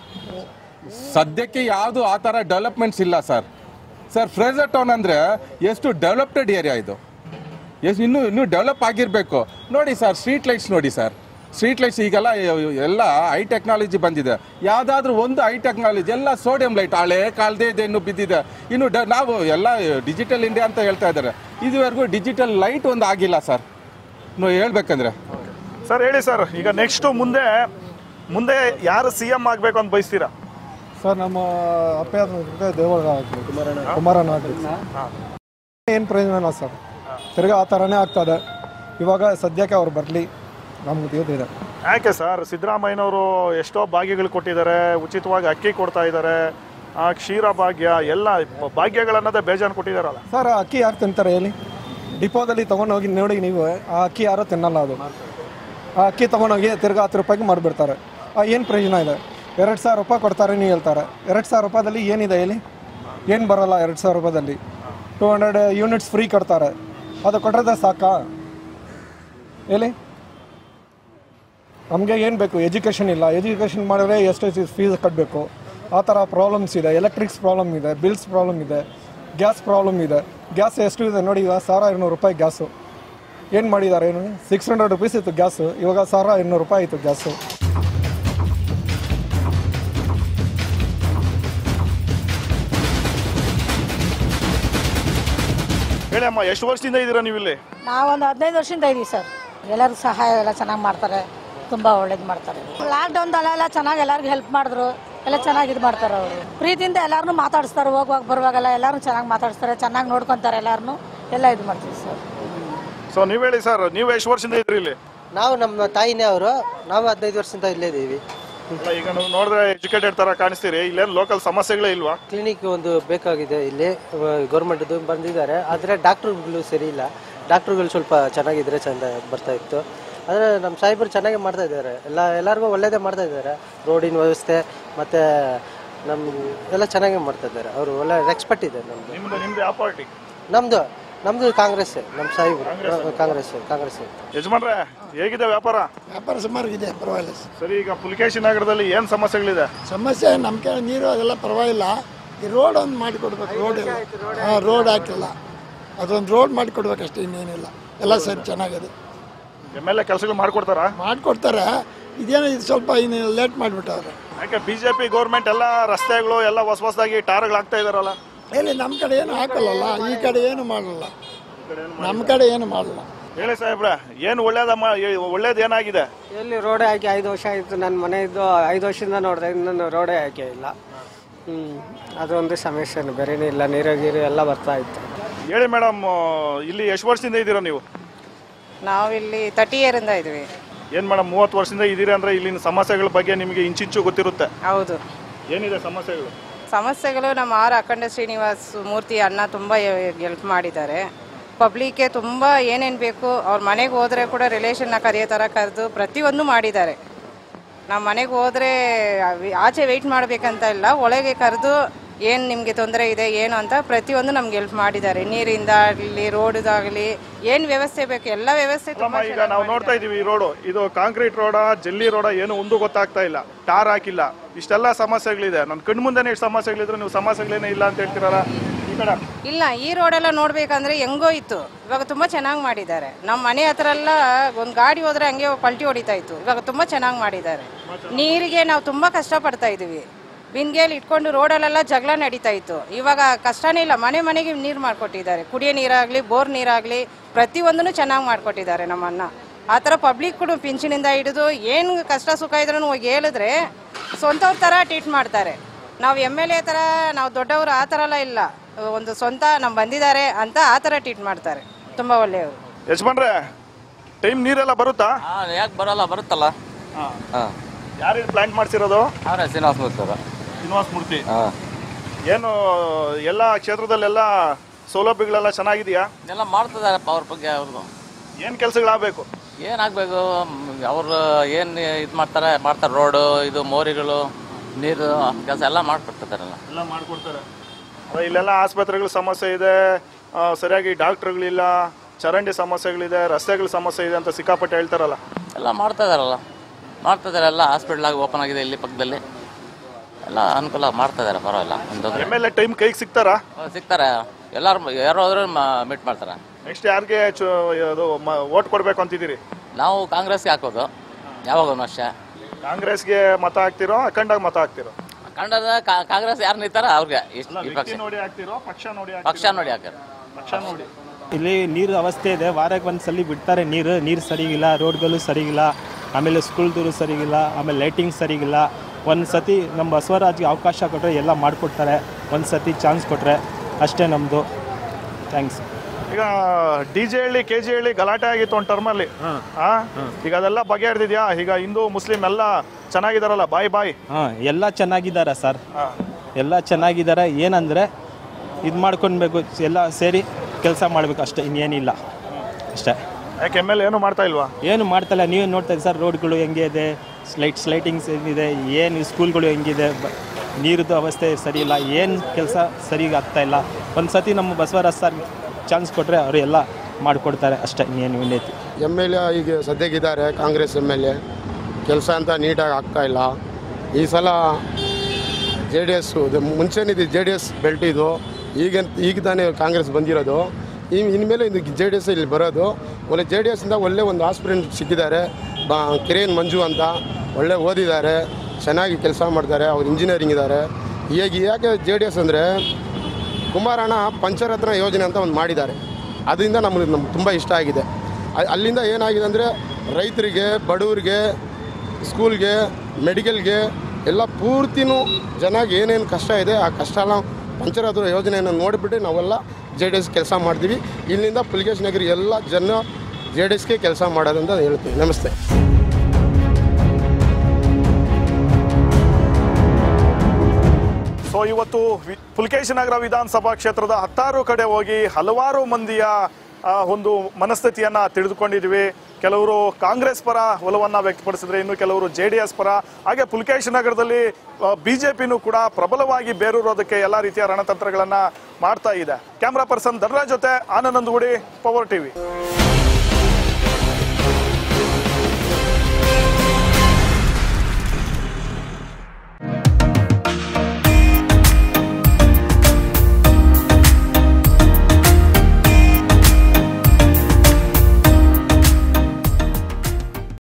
ಸದ್ಯಕ್ಕೆ ಯಾವುದು ಆ ಥರ ಡೆವಲಪ್ಮೆಂಟ್ಸ್ ಇಲ್ಲ ಸರ್ ಸರ್ ಫ್ರೇಜರ್ ಟೌನ್ ಅಂದರೆ ಎಷ್ಟು ಡೆವಲಪ್ಟೆಡ್ ಏರಿಯಾ ಇದು ಎಷ್ಟು ಇನ್ನೂ ಇನ್ನೂ ಡೆವಲಪ್ ಆಗಿರಬೇಕು ನೋಡಿ ಸರ್ ಸ್ಟ್ರೀಟ್ ಲೈಟ್ಸ್ ನೋಡಿ ಸರ್ ಸ್ಟ್ರೀಟ್ ಲೈಟ್ಸ್ ಈಗೆಲ್ಲ ಎಲ್ಲ ಹೈ ಟೆಕ್ನಾಲಜಿ ಬಂದಿದೆ ಯಾವುದಾದ್ರೂ ಒಂದು ಹೈ ಟೆಕ್ನಾಲಜಿ ಎಲ್ಲ ಸೋಡಿಯಂ ಲೈಟ್ ಹಳೆ ಕಾಲದೇ ಇದೆ ಇನ್ನು ಬಿದ್ದಿದೆ ಇನ್ನು ಡ ನಾವು ಎಲ್ಲ ಡಿಜಿಟಲ್ ಇಂಡಿಯಾ ಅಂತ ಹೇಳ್ತಾ ಇದ್ದಾರೆ ಇದುವರೆಗೂ ಡಿಜಿಟಲ್ ಲೈಟ್ ಒಂದು ಆಗಿಲ್ಲ ಸರ್ ನೀವು ಹೇಳ್ಬೇಕಂದ್ರೆ ಸರ್ ಹೇಳಿ ಸರ್ ಈಗ ನೆಕ್ಸ್ಟ್ ಮುಂದೆ ಮುಂದೆ ಯಾರು ಸಿ ಎಂ ಆಗಬೇಕು ಅಂತ ಬಯಸ್ತೀರಾ ಸರ್ ನಮ್ಮ ಅಪ್ಪ ದೇವರ ಕುಮಾರಣ್ಣ ಆಗಬೇಕು ಏನು ಪ್ರಯೋಜನ ಇಲ್ಲ ಸರ್ ತಿರ್ಗಾ ಆ ಥರನೇ ಆಗ್ತದೆ ಇವಾಗ ಸದ್ಯಕ್ಕೆ ಅವ್ರು ಬರಲಿ ನಮ್ಗೆ ತಿಳಿದಿದೆ ಯಾಕೆ ಸರ್ ಸಿದ್ದರಾಮಯ್ಯನವರು ಎಷ್ಟೋ ಭಾಗ್ಯಗಳು ಕೊಟ್ಟಿದ್ದಾರೆ ಉಚಿತವಾಗಿ ಅಕ್ಕಿ ಕೊಡ್ತಾ ಇದ್ದಾರೆ ಆ, ಕ್ಷೀರ ಭಾಗ್ಯ ಎಲ್ಲ ಭಾಗ್ಯಗಳನ್ನದೇ ಬೇಜಾನ್ ಕೊಟ್ಟಿದ್ದಾರಲ್ಲ ಸರ್ ಆ ಅಕ್ಕಿ ಯಾರು ತಿಂತಾರೆ ಹೇಳಿ ಡಿಪೋದಲ್ಲಿ ತೊಗೊಂಡೋಗಿ ನೋಡಿ ನೀವು ಆ ಅಕ್ಕಿ ಯಾರೋ ತಿನ್ನಲ್ಲ ಅದು ಆ ಅಕ್ಕಿ ತೊಗೊಂಡೋಗಿ ತಿರ್ಗಾ ಹತ್ತು ರೂಪಾಯಿಗೆ ಮಾಡಿಬಿಡ್ತಾರೆ ಆ ಏನು ಪ್ರಯೋಜನ ಇದೆ ಎರಡು ಸಾವಿರ ರೂಪಾಯಿ ಕೊಡ್ತಾರೆ ನೀವು ಹೇಳ್ತಾರೆ ಎರಡು ಸಾವಿರ ರೂಪಾಯಿದಲ್ಲಿ ಏನಿದೆ ಹೇಳಿ ಏನು ಬರಲ್ಲ ಎರಡು ಸಾವಿರ ರೂಪಾಯಿದಲ್ಲಿ ಟೂ ಹಂಡ್ರೆಡ್ ಯೂನಿಟ್ಸ್ ಫ್ರೀ ಕೊಡ್ತಾರೆ ಅದು ಕೊಟ್ಟರೆ ಸಾಕಾ ಹೇಳಿ ನಮಗೆ ಏನು ಬೇಕು ಎಜುಕೇಷನ್ ಇಲ್ಲ ಎಜುಕೇಷನ್ ಮಾಡಿದ್ರೆ ಎಷ್ಟು ಫೀಸ್ ಕಟ್ಟಬೇಕು ಆ ಥರ ಪ್ರಾಬ್ಲಮ್ಸ್ ಇದೆ ಎಲೆಕ್ಟ್ರಿಕ್ಸ್ ಪ್ರಾಬ್ಲಮ್ ಇದೆ ಬಿಲ್ಸ್ ಪ್ರಾಬ್ಲಮ್ ಇದೆ ಗ್ಯಾಸ್ ಪ್ರಾಬ್ಲಮ್ ಇದೆ ಗ್ಯಾಸ್ ಎಷ್ಟು ಇದೆ ನೋಡಿ ಈಗ ಸಾವಿರ ಐನೂರು ರೂಪಾಯಿ ಗ್ಯಾಸು ಏನು ಮಾಡಿದ್ದಾರೆ ಏನು ಸಿಕ್ಸ್ ಹಂಡ್ರೆಡ್ ರುಪೀಸ್ ಇತ್ತು ಗ್ಯಾಸು ಇವಾಗ ಸಾವಿರ ಐನೂರು ರೂಪಾಯಿ ಆಯಿತು ಗ್ಯಾಸು ಹೇಳಿ ಅಮ್ಮ ಎಷ್ಟು ವರ್ಷದಿಂದ ಇದ್ದೀರಾ ನೀವು ಇಲ್ಲಿ ನಾವೊಂದು ಹದಿನೈದು ವರ್ಷದಿಂದ ಇದೀವಿ ಸರ್ ಎಲ್ಲರಿಗೂ ಸಹಾಯ ಎಲ್ಲ ಚೆನ್ನಾಗಿ ಮಾಡ್ತಾರೆ ತುಂಬ ಒಳ್ಳೇದು ಮಾಡ್ತಾರೆ ಲಾಕ್ಡೌನ್ದಲ್ಲೆಲ್ಲ ಚೆನ್ನಾಗಿ ಎಲ್ಲರಿಗೂ ಹೆಲ್ಪ್ ಮಾಡಿದ್ರು ಎಲ್ಲ ಚೆನ್ನಾಗಿ ಇದು ಮಾಡ್ತಾರೆ ಅವರು ಪ್ರೀತಿಯಿಂದ ಎಲ್ಲರನ್ನೂ ಮಾತಾಡಿಸ್ತಾರೆ ಹೋಗುವಾಗ ಬರುವಾಗೆಲ್ಲ ಎಲ್ಲರೂ ಚೆನ್ನಾಗಿ ಮಾತಾಡಿಸ್ತಾರೆ ಚೆನ್ನಾಗಿ ನೋಡ್ಕೊತಾರೆ ಎಲ್ಲರನ್ನೂ ಎಲ್ಲ ಇದು ಮಾಡ್ತೀವಿ ಸರ್ ಸೊ ನೀವು ಹೇಳಿ ಸರ್ ನೀವು ಎಷ್ಟು ವರ್ಷದಿಂದ ಇದ್ರಿ ಇಲ್ಲಿ ನಾವು ನಮ್ಮ ತಾಯಿನೇ ಅವರು ನಾವು ಹದಿನೈದು ವರ್ಷದಿಂದ ಇಲ್ಲೇ ಇದ್ದೀವಿ ಅಲ್ಲ, ಈಗ ನೀವು ನೋಡಿದ್ರೆ ಎಜುಕೇಟೆಡ್ ತರ ಕಾಣಿಸ್ತೀರಿ ಇಲ್ಲೇನು ಲೋಕಲ್ ಸಮಸ್ಯೆಗಳೇ ಇಲ್ವಾ ಕ್ಲಿನಿಕ್ ಒಂದು ಬೇಕಾಗಿದೆ ಇಲ್ಲಿ ಗೌರ್ಮೆಂಟ್ದು ಬಂದಿದ್ದಾರೆ ಆದರೆ ಡಾಕ್ಟ್ರುಗಳು ಸರಿ ಇಲ್ಲ ಡಾಕ್ಟ್ರುಗಳು ಸ್ವಲ್ಪ ಚೆನ್ನಾಗಿದ್ರೆ ಚಂದ ಬರ್ತಾ ಇತ್ತು ಆದರೆ ನಮ್ಮ ಸಾಹೇಬರು ಚೆನ್ನಾಗಿ ಮಾಡ್ತಾ ಇದ್ದಾರೆ ಎಲ್ಲ ಎಲ್ಲರಿಗೂ ಒಳ್ಳೇದೇ ಮಾಡ್ತಾ ಇದ್ದಾರೆ ರೋಡಿನ ವ್ಯವಸ್ಥೆ ಮತ್ತು ನಮ್ಮ ಎಲ್ಲ ಚೆನ್ನಾಗಿ ಮಾಡ್ತಾ ಇದ್ದಾರೆ ಅವರು ಒಳ್ಳೆ ರೆಸ್ಪೆಕ್ಟ್ ಇದೆ ನಮ್ಮದು ನಿಮ್ದು ನಿಮ್ದು ಯಾವ ಪಾರ್ಟಿ ನಮ್ಮದು ನಮ್ಮದು ಕಾಂಗ್ರೆಸ್ ನಮ್ಮ ಸಾಹೇಬರು ಕಾಂಗ್ರೆಸ್ ಕಾಂಗ್ರೆಸ್ ಯಜಮಾನ್ರೆ ಹೇಗಿದೆ ವ್ಯಾಪಾರ ವ್ಯಾಪಾರ ಸುಮಾರಾಗಿದೆ ಪರವಾಗಿಲ್ಲ ಸರ್. ಸರಿ ಈಗ ಪುಲಿಕೇಶಿ ನಗರದಲ್ಲಿ ಏನ್ ಸಮಸ್ಯೆಗಳಿದೆ ಸಮಸ್ಯೆ ನಮ್ಮ ಕಡೆ ನೀರು ಅದೆಲ್ಲ ಪರವಾಗಿಲ್ಲ ಈ ರೋಡ್ ಒಂದು ಮಾಡಿಕೊಡ್ಬೇಕು ರೋಡ್ ಇಲ್ಲ ಹಾಂ ರೋಡ್ ಹಾಕಿಲ್ಲ ಅದೊಂದು ರೋಡ್ ಮಾಡಿಕೊಡ್ಬೇಕು ಅಷ್ಟೇ ಇನ್ನೇನಿಲ್ಲ ಎಲ್ಲ ಸರಿ ಚೆನ್ನಾಗಿದೆ ಎಮ್ ಎಲ್ ಎ ಕೆಲಸಗಳು ಮಾಡ್ಕೊಡ್ತಾರಾ ಮಾಡಿಕೊಡ್ತಾರೆ ಇದೇನೋ ಇದು ಸ್ವಲ್ಪ ಇನ್ನು ಲೇಟ್ ಮಾಡಿಬಿಟ್ಟವ್ರೆ ಯಾಕೆ ಬಿಜೆಪಿ ಗೌರ್ಮೆಂಟ್ ಎಲ್ಲ ರಸ್ತೆಗಳು ಎಲ್ಲ ಹೊಸ ಹೊಸದಾಗಿ ಟಾರ್ಗಳು ಹಾಕ್ತಾ ಇದಾರಲ್ಲ ಎಲ್ಲಿ ನಮ್ಮ ಕಡೆ ಏನು ಹಾಕಲ್ಲಲ್ಲ ಈ ಕಡೆ ಏನು ಮಾಡಲ್ಲ ನಮ್ಮ ಕಡೆ ಏನು ಮಾಡಲ್ಲ ಹೇಳಿ ಸಾಹೇಬ್ರೆ ಏನು ಒಳ್ಳೇದಮ್ಮ ಏ- ಒಳ್ಳೇದು ಏನಾಗಿದೆ ಎಲ್ಲಿ ರೋಡೇ ಹಾಕಿ ಐದು ವರ್ಷ ಆಯಿತು ನನ್ನ ಮನೆ ಇದ್ದು ಐದು ವರ್ಷದಿಂದ ನೋಡಿದೆ ಇನ್ನೊಂದು ರೋಡೇ ಹಾಕಿ ಇಲ್ಲ ಹ್ಞೂ ಅದೊಂದು ಸಮಸ್ಯೆ ಬೇರೆನೇ ಇಲ್ಲ ನೀರು ಗೀರು ಎಲ್ಲ ಬರ್ತಾ ಇತ್ತು ಹೇಳಿ ಮೇಡಮ್ ಇಲ್ಲಿ ಎಷ್ಟು ವರ್ಷದಿಂದ ಇದ್ದೀರಾ ನೀವು ನಾವಿಲ್ಲಿ ತರ್ಟಿ ಇಯರಿಂದ ಇದ್ವಿ ಏನ್ ಮೇಡಮ್ ಮೂವತ್ತು ವರ್ಷದಿಂದ ಇದ್ದೀರಾ ಅಂದ್ರೆ ಇಲ್ಲಿನ ಸಮಸ್ಯೆಗಳ ಬಗ್ಗೆ ನಿಮಗೆ ಇಂಚಿಂಚು ಗೊತ್ತಿರುತ್ತೆ ಹೌದು ಏನಿದೆ ಸಮಸ್ಯೆಗಳು ಸಮಸ್ಯೆಗಳು ನಮ್ಮ ಆರ್ ಅಖಂಡ ಶ್ರೀನಿವಾಸ್ ಮೂರ್ತಿ ಅಣ್ಣ ತುಂಬ ಹೆಲ್ಪ್ ಮಾಡಿದ್ದಾರೆ ಪಬ್ಲಿಕ್ಗೆ ತುಂಬ ಏನೇನು ಬೇಕು ಅವ್ರ ಮನೆಗೆ ಹೋದರೆ ಕೂಡ ರಿಲೇಷನ್ನ ಕರೆಯೋ ಥರ ಕರೆದು ಪ್ರತಿಯೊಂದು ಮಾಡಿದ್ದಾರೆ ನಮ್ಮ ಮನೆಗೆ ಹೋದರೆ ಆಚೆ ವೆಯ್ಟ್ ಮಾಡಬೇಕಂತ ಇಲ್ಲ ಒಳಗೆ ಕರೆದು ಏನು ನಿಮಗೆ ತೊಂದರೆ ಇದೆ ಏನು ಅಂತ ಪ್ರತಿಯೊಂದು ನಮ್ಗೆ ಹೆಲ್ಪ್ ಮಾಡಿದ್ದಾರೆ ನೀರಿಂದ ಆಗಲಿ ರೋಡ್ದಾಗಲಿ ಏನು ವ್ಯವಸ್ಥೆ ಬೇಕು ಎಲ್ಲ ವ್ಯವಸ್ಥೆ ತುಂಬ ಅಮ್ಮ, ಈಗ ನಾವು ನೋಡ್ತಾ ಇದೀವಿ ಈ ರೋಡು ಇದು ಕಾಂಕ್ರೀಟ್ ರೋಡ ಜಲ್ಲಿ ರೋಡ ಏನು ಒಂದು ಗೊತ್ತಾಗ್ತಾ ಇಲ್ಲ ಟಾರ್ ಹಾಕಿಲ್ಲ ಇಷ್ಟೆಲ್ಲ ಸಮಸ್ಯೆಗಳಿದೆ ನನ್ನ ಕಣ್ಣು ಮುಂದೆನೇ ಇಷ್ಟು ಸಮಸ್ಯೆಗಳಿದ್ರೆ ನೀವು ಸಮಸ್ಯೆಗಳೇನೇ ಇಲ್ಲ ಅಂತ ಹೇಳ್ತೀರಲ್ಲ ಈ ಕಡೆ ಇಲ್ಲ ಈ ರೋಡೆಲ್ಲ ನೋಡ್ಬೇಕಂದ್ರೆ ಹೆಂಗೋ ಇತ್ತು ಇವಾಗ ತುಂಬಾ ಚೆನ್ನಾಗಿ ಮಾಡಿದ್ದಾರೆ ನಮ್ಮ ಮನೆ ಹತ್ರ ಎಲ್ಲ ಒಂದು ಗಾಡಿ ಹೋದ್ರೆ ಹಂಗೆ ಪಲ್ಟಿ ಹೊಡಿತಾ ಇತ್ತು ಇವಾಗ ತುಂಬಾ ಚೆನ್ನಾಗಿ ಮಾಡಿದ್ದಾರೆ ನೀರಿಗೆ ನಾವು ತುಂಬಾ ಕಷ್ಟ ಪಡ್ತಾ ಇದೀವಿ ಬಿನ್ಗೇಲಿ ಇಟ್ಕೊಂಡು ರೋಡಲ್ಲೆಲ್ಲ ಜಗಳ ನಡೀತಾ ಇತ್ತು ಇವಾಗ ಕಷ್ಟನೇ ಇಲ್ಲ ಮನೆ ಮನೆಗೆ ನೀರು ಮಾಡಿಕೊಟ್ಟಿದ್ದಾರೆ ಕುಡಿಯೋ ನೀರಾಗಲಿ ಬೋರ್ ನೀರಾಗಲಿ ಪ್ರತಿಯೊಂದನ್ನು ಚೆನ್ನಾಗಿ ಮಾಡಿಕೊಟ್ಟಿದ್ದಾರೆ ನಮ್ಮ ಅಣ್ಣ ಆ ಥರ ಪಬ್ಲಿಕ್ ಕೂಡ ಪಿಂಚಣಿಂದ ಹಿಡಿದು ಏನು ಕಷ್ಟ ಸುಖ ಇದ್ರೂ ಹೋಗಿ ಹೇಳಿದ್ರೆ ಸ್ವಂತವ್ರ ಥರ ಟ್ರೀಟ್ ಮಾಡ್ತಾರೆ ನಾವು ಎಮ್ ಎಲ್ ಎ ಥರ ನಾವು ದೊಡ್ಡವರು ಆ ಥರ ಎಲ್ಲ ಇಲ್ಲ ಒಂದು ಸ್ವಂತ ನಮ್ಮ ಬಂದಿದ್ದಾರೆ ಅಂತ ಆ ಥರ ಟ್ರೀಟ್ ಮಾಡ್ತಾರೆ ತುಂಬ ಒಳ್ಳೆಯವರು ಯಜಮಾನ್ರೆ ಟೈಮ್ ನೀರೆಲ್ಲ ಬರುತ್ತಾ ಯಾಕೆ ಬರಲ್ಲ ಬರುತ್ತಲ್ಲ ಹಾಂ ಯಾರು ಪ್ಲಾಂಟ್ ಮಾಡ್ಸಿರೋದು ಅವರೇ ಶ್ರೀನಿವಾಸ ಮೂರ್ತಿ ಅವರು ಶ್ರೀನಿವಾಸ ಮೂರ್ತಿ ಹಾಂ ಏನು ಎಲ್ಲ ಕ್ಷೇತ್ರದಲ್ಲೆಲ್ಲ ಸೌಲಭ್ಯಗಳೆಲ್ಲ ಚೆನ್ನಾಗಿದೆಯಾ ಎಲ್ಲ ಮಾಡ್ತಿದಾರಪ್ಪ ಅವ್ರ ಬಗ್ಗೆ ಅವ್ರದ್ದು ಏನು ಕೆಲಸಗಳಾಗಬೇಕು ಏನಾಗಬೇಕು ಅವರು ಏನು ಇದು ಮಾಡ್ತಾರೆ ಮಾಡ್ತಾರೆ ರೋಡು ಇದು ಮೋರಿಗಳು ನೀರು ಕೆಲಸ ಎಲ್ಲ ಮಾಡ್ಕೊಡ್ತಿದ್ದಾರಲ್ಲ ಎಲ್ಲ ಮಾಡ್ಕೊಡ್ತಾರೆ ಅದೇ ಇಲ್ಲೆಲ್ಲ ಆಸ್ಪತ್ರೆಗಳ ಸಮಸ್ಯೆ ಇದೆ ಆ, ಸರಿಯಾಗಿ ಡಾಕ್ಟ್ರುಗಳಿಲ್ಲ ಚರಂಡಿ ಸಮಸ್ಯೆಗಳಿದೆ ರಸ್ತೆಗಳ ಸಮಸ್ಯೆ ಇದೆ ಅಂತ ಸಿಕ್ಕಾಪಟ್ಟೆ ಹೇಳ್ತಾರಲ್ಲ ಎಲ್ಲ ಮಾಡ್ತಾ ಇದಾರಲ್ಲ ಮಾಡ್ತಾ ಇದಾರೆ ಎಲ್ಲ ಹಾಸ್ಪಿಟ್ಲ್ ಆಗಿ ಓಪನ್ ಆಗಿದೆ ಇಲ್ಲಿ ಪಕ್ಕದಲ್ಲಿ ಎಲ್ಲ ಅನುಕೂಲ ಮಾಡ್ತಾ ಇದಾರೆ ಪರವಾಗಿಲ್ಲ ಒಂದು ಎಮ್ ಎಲ್ ಎ ಟೈಮ್ ಕೈಗೆ ಸಿಗ್ತಾರಾ ಸಿಗ್ತಾರೆ ಎಲ್ಲರೂ ಯಾರು ಹೋದ್ರೂ ಮೀಟ್ ಮಾಡ್ತಾರೆ ನೆಕ್ಸ್ಟ್ ಯಾರಿಗೆ ಅದು ಓಟ್ ಕೊಡ್ಬೇಕು ಅಂತಿದ್ದೀರಿ ನಾವು ಕಾಂಗ್ರೆಸ್ಗೆ ಹಾಕೋದು ಯಾವಾಗ ಅಷ್ಟೇ ಕಾಂಗ್ರೆಸ್ಗೆ ಮತ ಹಾಕ್ತಿರೋ ಅಖಂಡಾಗ ಮತ ಹಾಕ್ತಿರೋ ಕನ್ನಡದ ಕಾ- ಕಾಂಗ್ರೆಸ್ ಯಾರು ನಿಂತಾರ ಅವ್ರಿಗೆ ಇಷ್ಟ ಈ ಪಕ್ಷ ನೋಡಿ ಹಾಕ್ತಿರೋ ಪಕ್ಷ ನೋಡಿ ಪಕ್ಷ ನೋಡಿ ಹಾಕ್ಯಾರ ಪಕ್ಷ ನೋಡಿ ಇಲ್ಲಿ ನೀರು ಅವಸ್ಥೆ ಇದೆ ವಾರಕ್ಕೆ ಒಂದು ಸಲ ಬಿಡ್ತಾರೆ ನೀರು ನೀರು ಸರಿಗಿಲ್ಲ ರೋಡ್ಗಳು ಸರಿಗಿಲ್ಲ ಆಮೇಲೆ ಸ್ಕೂಲ್ದು ಸರಿಗಿಲ್ಲ ಆಮೇಲೆ ಲೈಟಿಂಗ್ ಸರಿಗಿಲ್ಲ ಒಂದು ಸತಿ ನಮ್ಮ ಬಸವರಾಜ್ಗೆ ಅವಕಾಶ ಕೊಟ್ಟರೆ ಎಲ್ಲ ಮಾಡಿಕೊಡ್ತಾರೆ ಒಂದು ಸತಿ ಚಾನ್ಸ್ ಕೊಟ್ಟರೆ ಅಷ್ಟೇ ನಮ್ಮದು ಥ್ಯಾಂಕ್ಸ್ ಈಗ D J Halli K G Halli ಗಲಾಟೆ ಆಗಿತ್ತು ಒಂದು ಟರ್ಮಲ್ಲಿ ಆ ಈಗ ಅದೆಲ್ಲ ಬಗೆಹರಿದಿದ್ಯಾ ಈಗ ಹಿಂದೂ ಮುಸ್ಲಿಂ ಎಲ್ಲ ಚೆನ್ನಾಗಿದಾರಲ್ಲ ಬಾಯ್ ಬಾಯ್ ಹಾಂ ಎಲ್ಲ ಚೆನ್ನಾಗಿದ್ದಾರೆ ಸರ್ ಎಲ್ಲ ಚೆನ್ನಾಗಿದ್ದಾರೆ ಏನಂದರೆ ಇದು ಮಾಡ್ಕೊಳ್ಬೇಕು ಎಲ್ಲ ಸೇರಿ ಕೆಲಸ ಮಾಡಬೇಕು ಅಷ್ಟೇ ಇನ್ನೇನಿಲ್ಲ ಅಷ್ಟೇ ಯಾಕೆ ಎಮ್ ಎಲ್ ಏನು ಮಾಡ್ತಾ ಇಲ್ವಾ ಏನು ಮಾಡ್ತಲ್ಲ ನೀವೇ ನೋಡ್ತಾ ಇದ್ದೀವಿ ಸರ್ ರೋಡ್ಗಳು ಹೆಂಗೆ ಇದೆ ಸ್ಲೈಟ್ ಸ್ಲೈಟಿಂಗ್ಸ್ ಏನಿದೆ ಏನು ಸ್ಕೂಲ್ಗಳು ಹೆಂಗಿದೆ ಬ- ನೀರಿದ್ದು ಅವಸ್ಥೆ ಸರಿ ಇಲ್ಲ ಏನು ಕೆಲಸ ಸರಿಗೆ ಆಗ್ತಾ ಇಲ್ಲ ಒಂದು ಸತಿ ನಮ್ಮ ಬಸವರಾಜ್ ಸರ್ ಚಾನ್ಸ್ ಕೊಟ್ಟರೆ ಅವರು ಎಲ್ಲ ಮಾಡಿಕೊಡ್ತಾರೆ ಅಷ್ಟೇ ಇನ್ನೇನು ಇನ್ನೈತಿ ಎಮ್ ಎಲ್ ಎ ಈಗ ಸದ್ಯಕ್ಕಿದ್ದಾರೆ ಕಾಂಗ್ರೆಸ್ ಎಮ್ ಎಲ್ ಎ ಕೆಲಸ ಅಂತ ನೀಟಾಗಿ ಆಗ್ತಾ ಇಲ್ಲ ಈ ಸಲ ಜೆ ಡಿ ಎಸ್ಸು ಮುಂಚೆನಿದ್ದು ಜೆ ಡಿ ಎಸ್ ಬೆಲ್ಟ್ ಇದು ಈಗ ಈಗ ತಾನೇ ಕಾಂಗ್ರೆಸ್ ಬಂದಿರೋದು ಈ ಇನ್ಮೇಲೆ ಇದು ಜೆ ಡಿ ಎಸ್ ಇಲ್ಲಿ ಬರೋದು ಒಳ್ಳೆ ಜೆ ಡಿ ಎಸ್ಸಿಂದ ಒಳ್ಳೆ ಒಂದು ಆಸ್ಪಿರೆಂಟ್ ಸಿಕ್ಕಿದ್ದಾರೆ ಬಾ ಕಿರೇನ್ ಮಂಜು ಅಂತ ಒಳ್ಳೆ ಓದಿದ್ದಾರೆ ಚೆನ್ನಾಗಿ ಕೆಲಸ ಮಾಡ್ತಾರೆ ಅವ್ರು ಇಂಜಿನಿಯರಿಂಗ್ ಇದ್ದಾರೆ ಈಗ ಯಾಕೆ ಜೆ ಡಿ ಎಸ್ ಅಂದರೆ ಕುಮಾರಣ್ಣ ಪಂಚರತ್ನ ಯೋಜನೆ ಅಂತ ಒಂದು ಮಾಡಿದ್ದಾರೆ ಅದರಿಂದ ನಮಗೆ ನಮ್ಗೆ ತುಂಬ ಇಷ್ಟ ಆಗಿದೆ ಅ- ಅಲ್ಲಿಂದ ಏನಾಗಿದೆ ಅಂದರೆ ರೈತರಿಗೆ ಬಡವರಿಗೆ ಸ್ಕೂಲ್ಗೆ ಮೆಡಿಕಲ್ಗೆ ಎಲ್ಲ ಪೂರ್ತಿನೂ ಜನಕ್ಕೆ ಏನೇನು ಕಷ್ಟ ಇದೆ ಆ ಕಷ್ಟ ಎಲ್ಲ ಪಂಚರತ್ನ ಯೋಜನೆಯನ್ನು ನೋಡಿಬಿಟ್ಟು ನಾವೆಲ್ಲ ಜೆ ಡಿ ಎಸ್ ಕೆಲಸ ಮಾಡ್ತೀವಿ ಇಲ್ಲಿಂದ ಪುಲಿಕೇಶ್ ನಗರಿ ಎಲ್ಲ ಜನ ಜೆ ಡಿ ಎಸ್ಗೆ ಕೆಲಸ ಮಾಡೋದಂತ ಹೇಳ್ತೀವಿ ನಮಸ್ತೆ ಸೊ ಇವತ್ತು ವಿ- ಪುಲಕೇಶಿ ನಗರ ವಿಧಾನಸಭಾ ಕ್ಷೇತ್ರದ ಹತ್ತಾರು ಕಡೆ ಹೋಗಿ ಹಲವಾರು ಮಂದಿಯ ಆ, ಒಂದು ಮನಸ್ಥಿತಿಯನ್ನ ತಿಳಿದುಕೊಂಡಿದ್ವಿ ಕೆಲವರು ಕಾಂಗ್ರೆಸ್ ಪರ ಒಲವನ್ನ ವ್ಯಕ್ತಪಡಿಸಿದ್ರೆ ಇನ್ನು ಕೆಲವರು ಜೆ ಡಿ ಎಸ್ ಪರ ಹಾಗೆ ಪುಲಕೇಶಿ ನಗರದಲ್ಲಿ ಬಿಜೆಪಿನೂ ಕೂಡ ಪ್ರಬಲವಾಗಿ ಬೇರೂರೋದಕ್ಕೆ ಎಲ್ಲ ರೀತಿಯ ರಣತಂತ್ರಗಳನ್ನ ಮಾಡ್ತಾ ಇದೆ ಕ್ಯಾಮ್ರಾ ಪರ್ಸನ್ ಧನರಾಜ್ ಜೊತೆ ಆನಂದ್ ಗುಡಿ ಪವರ್ ಟಿವಿ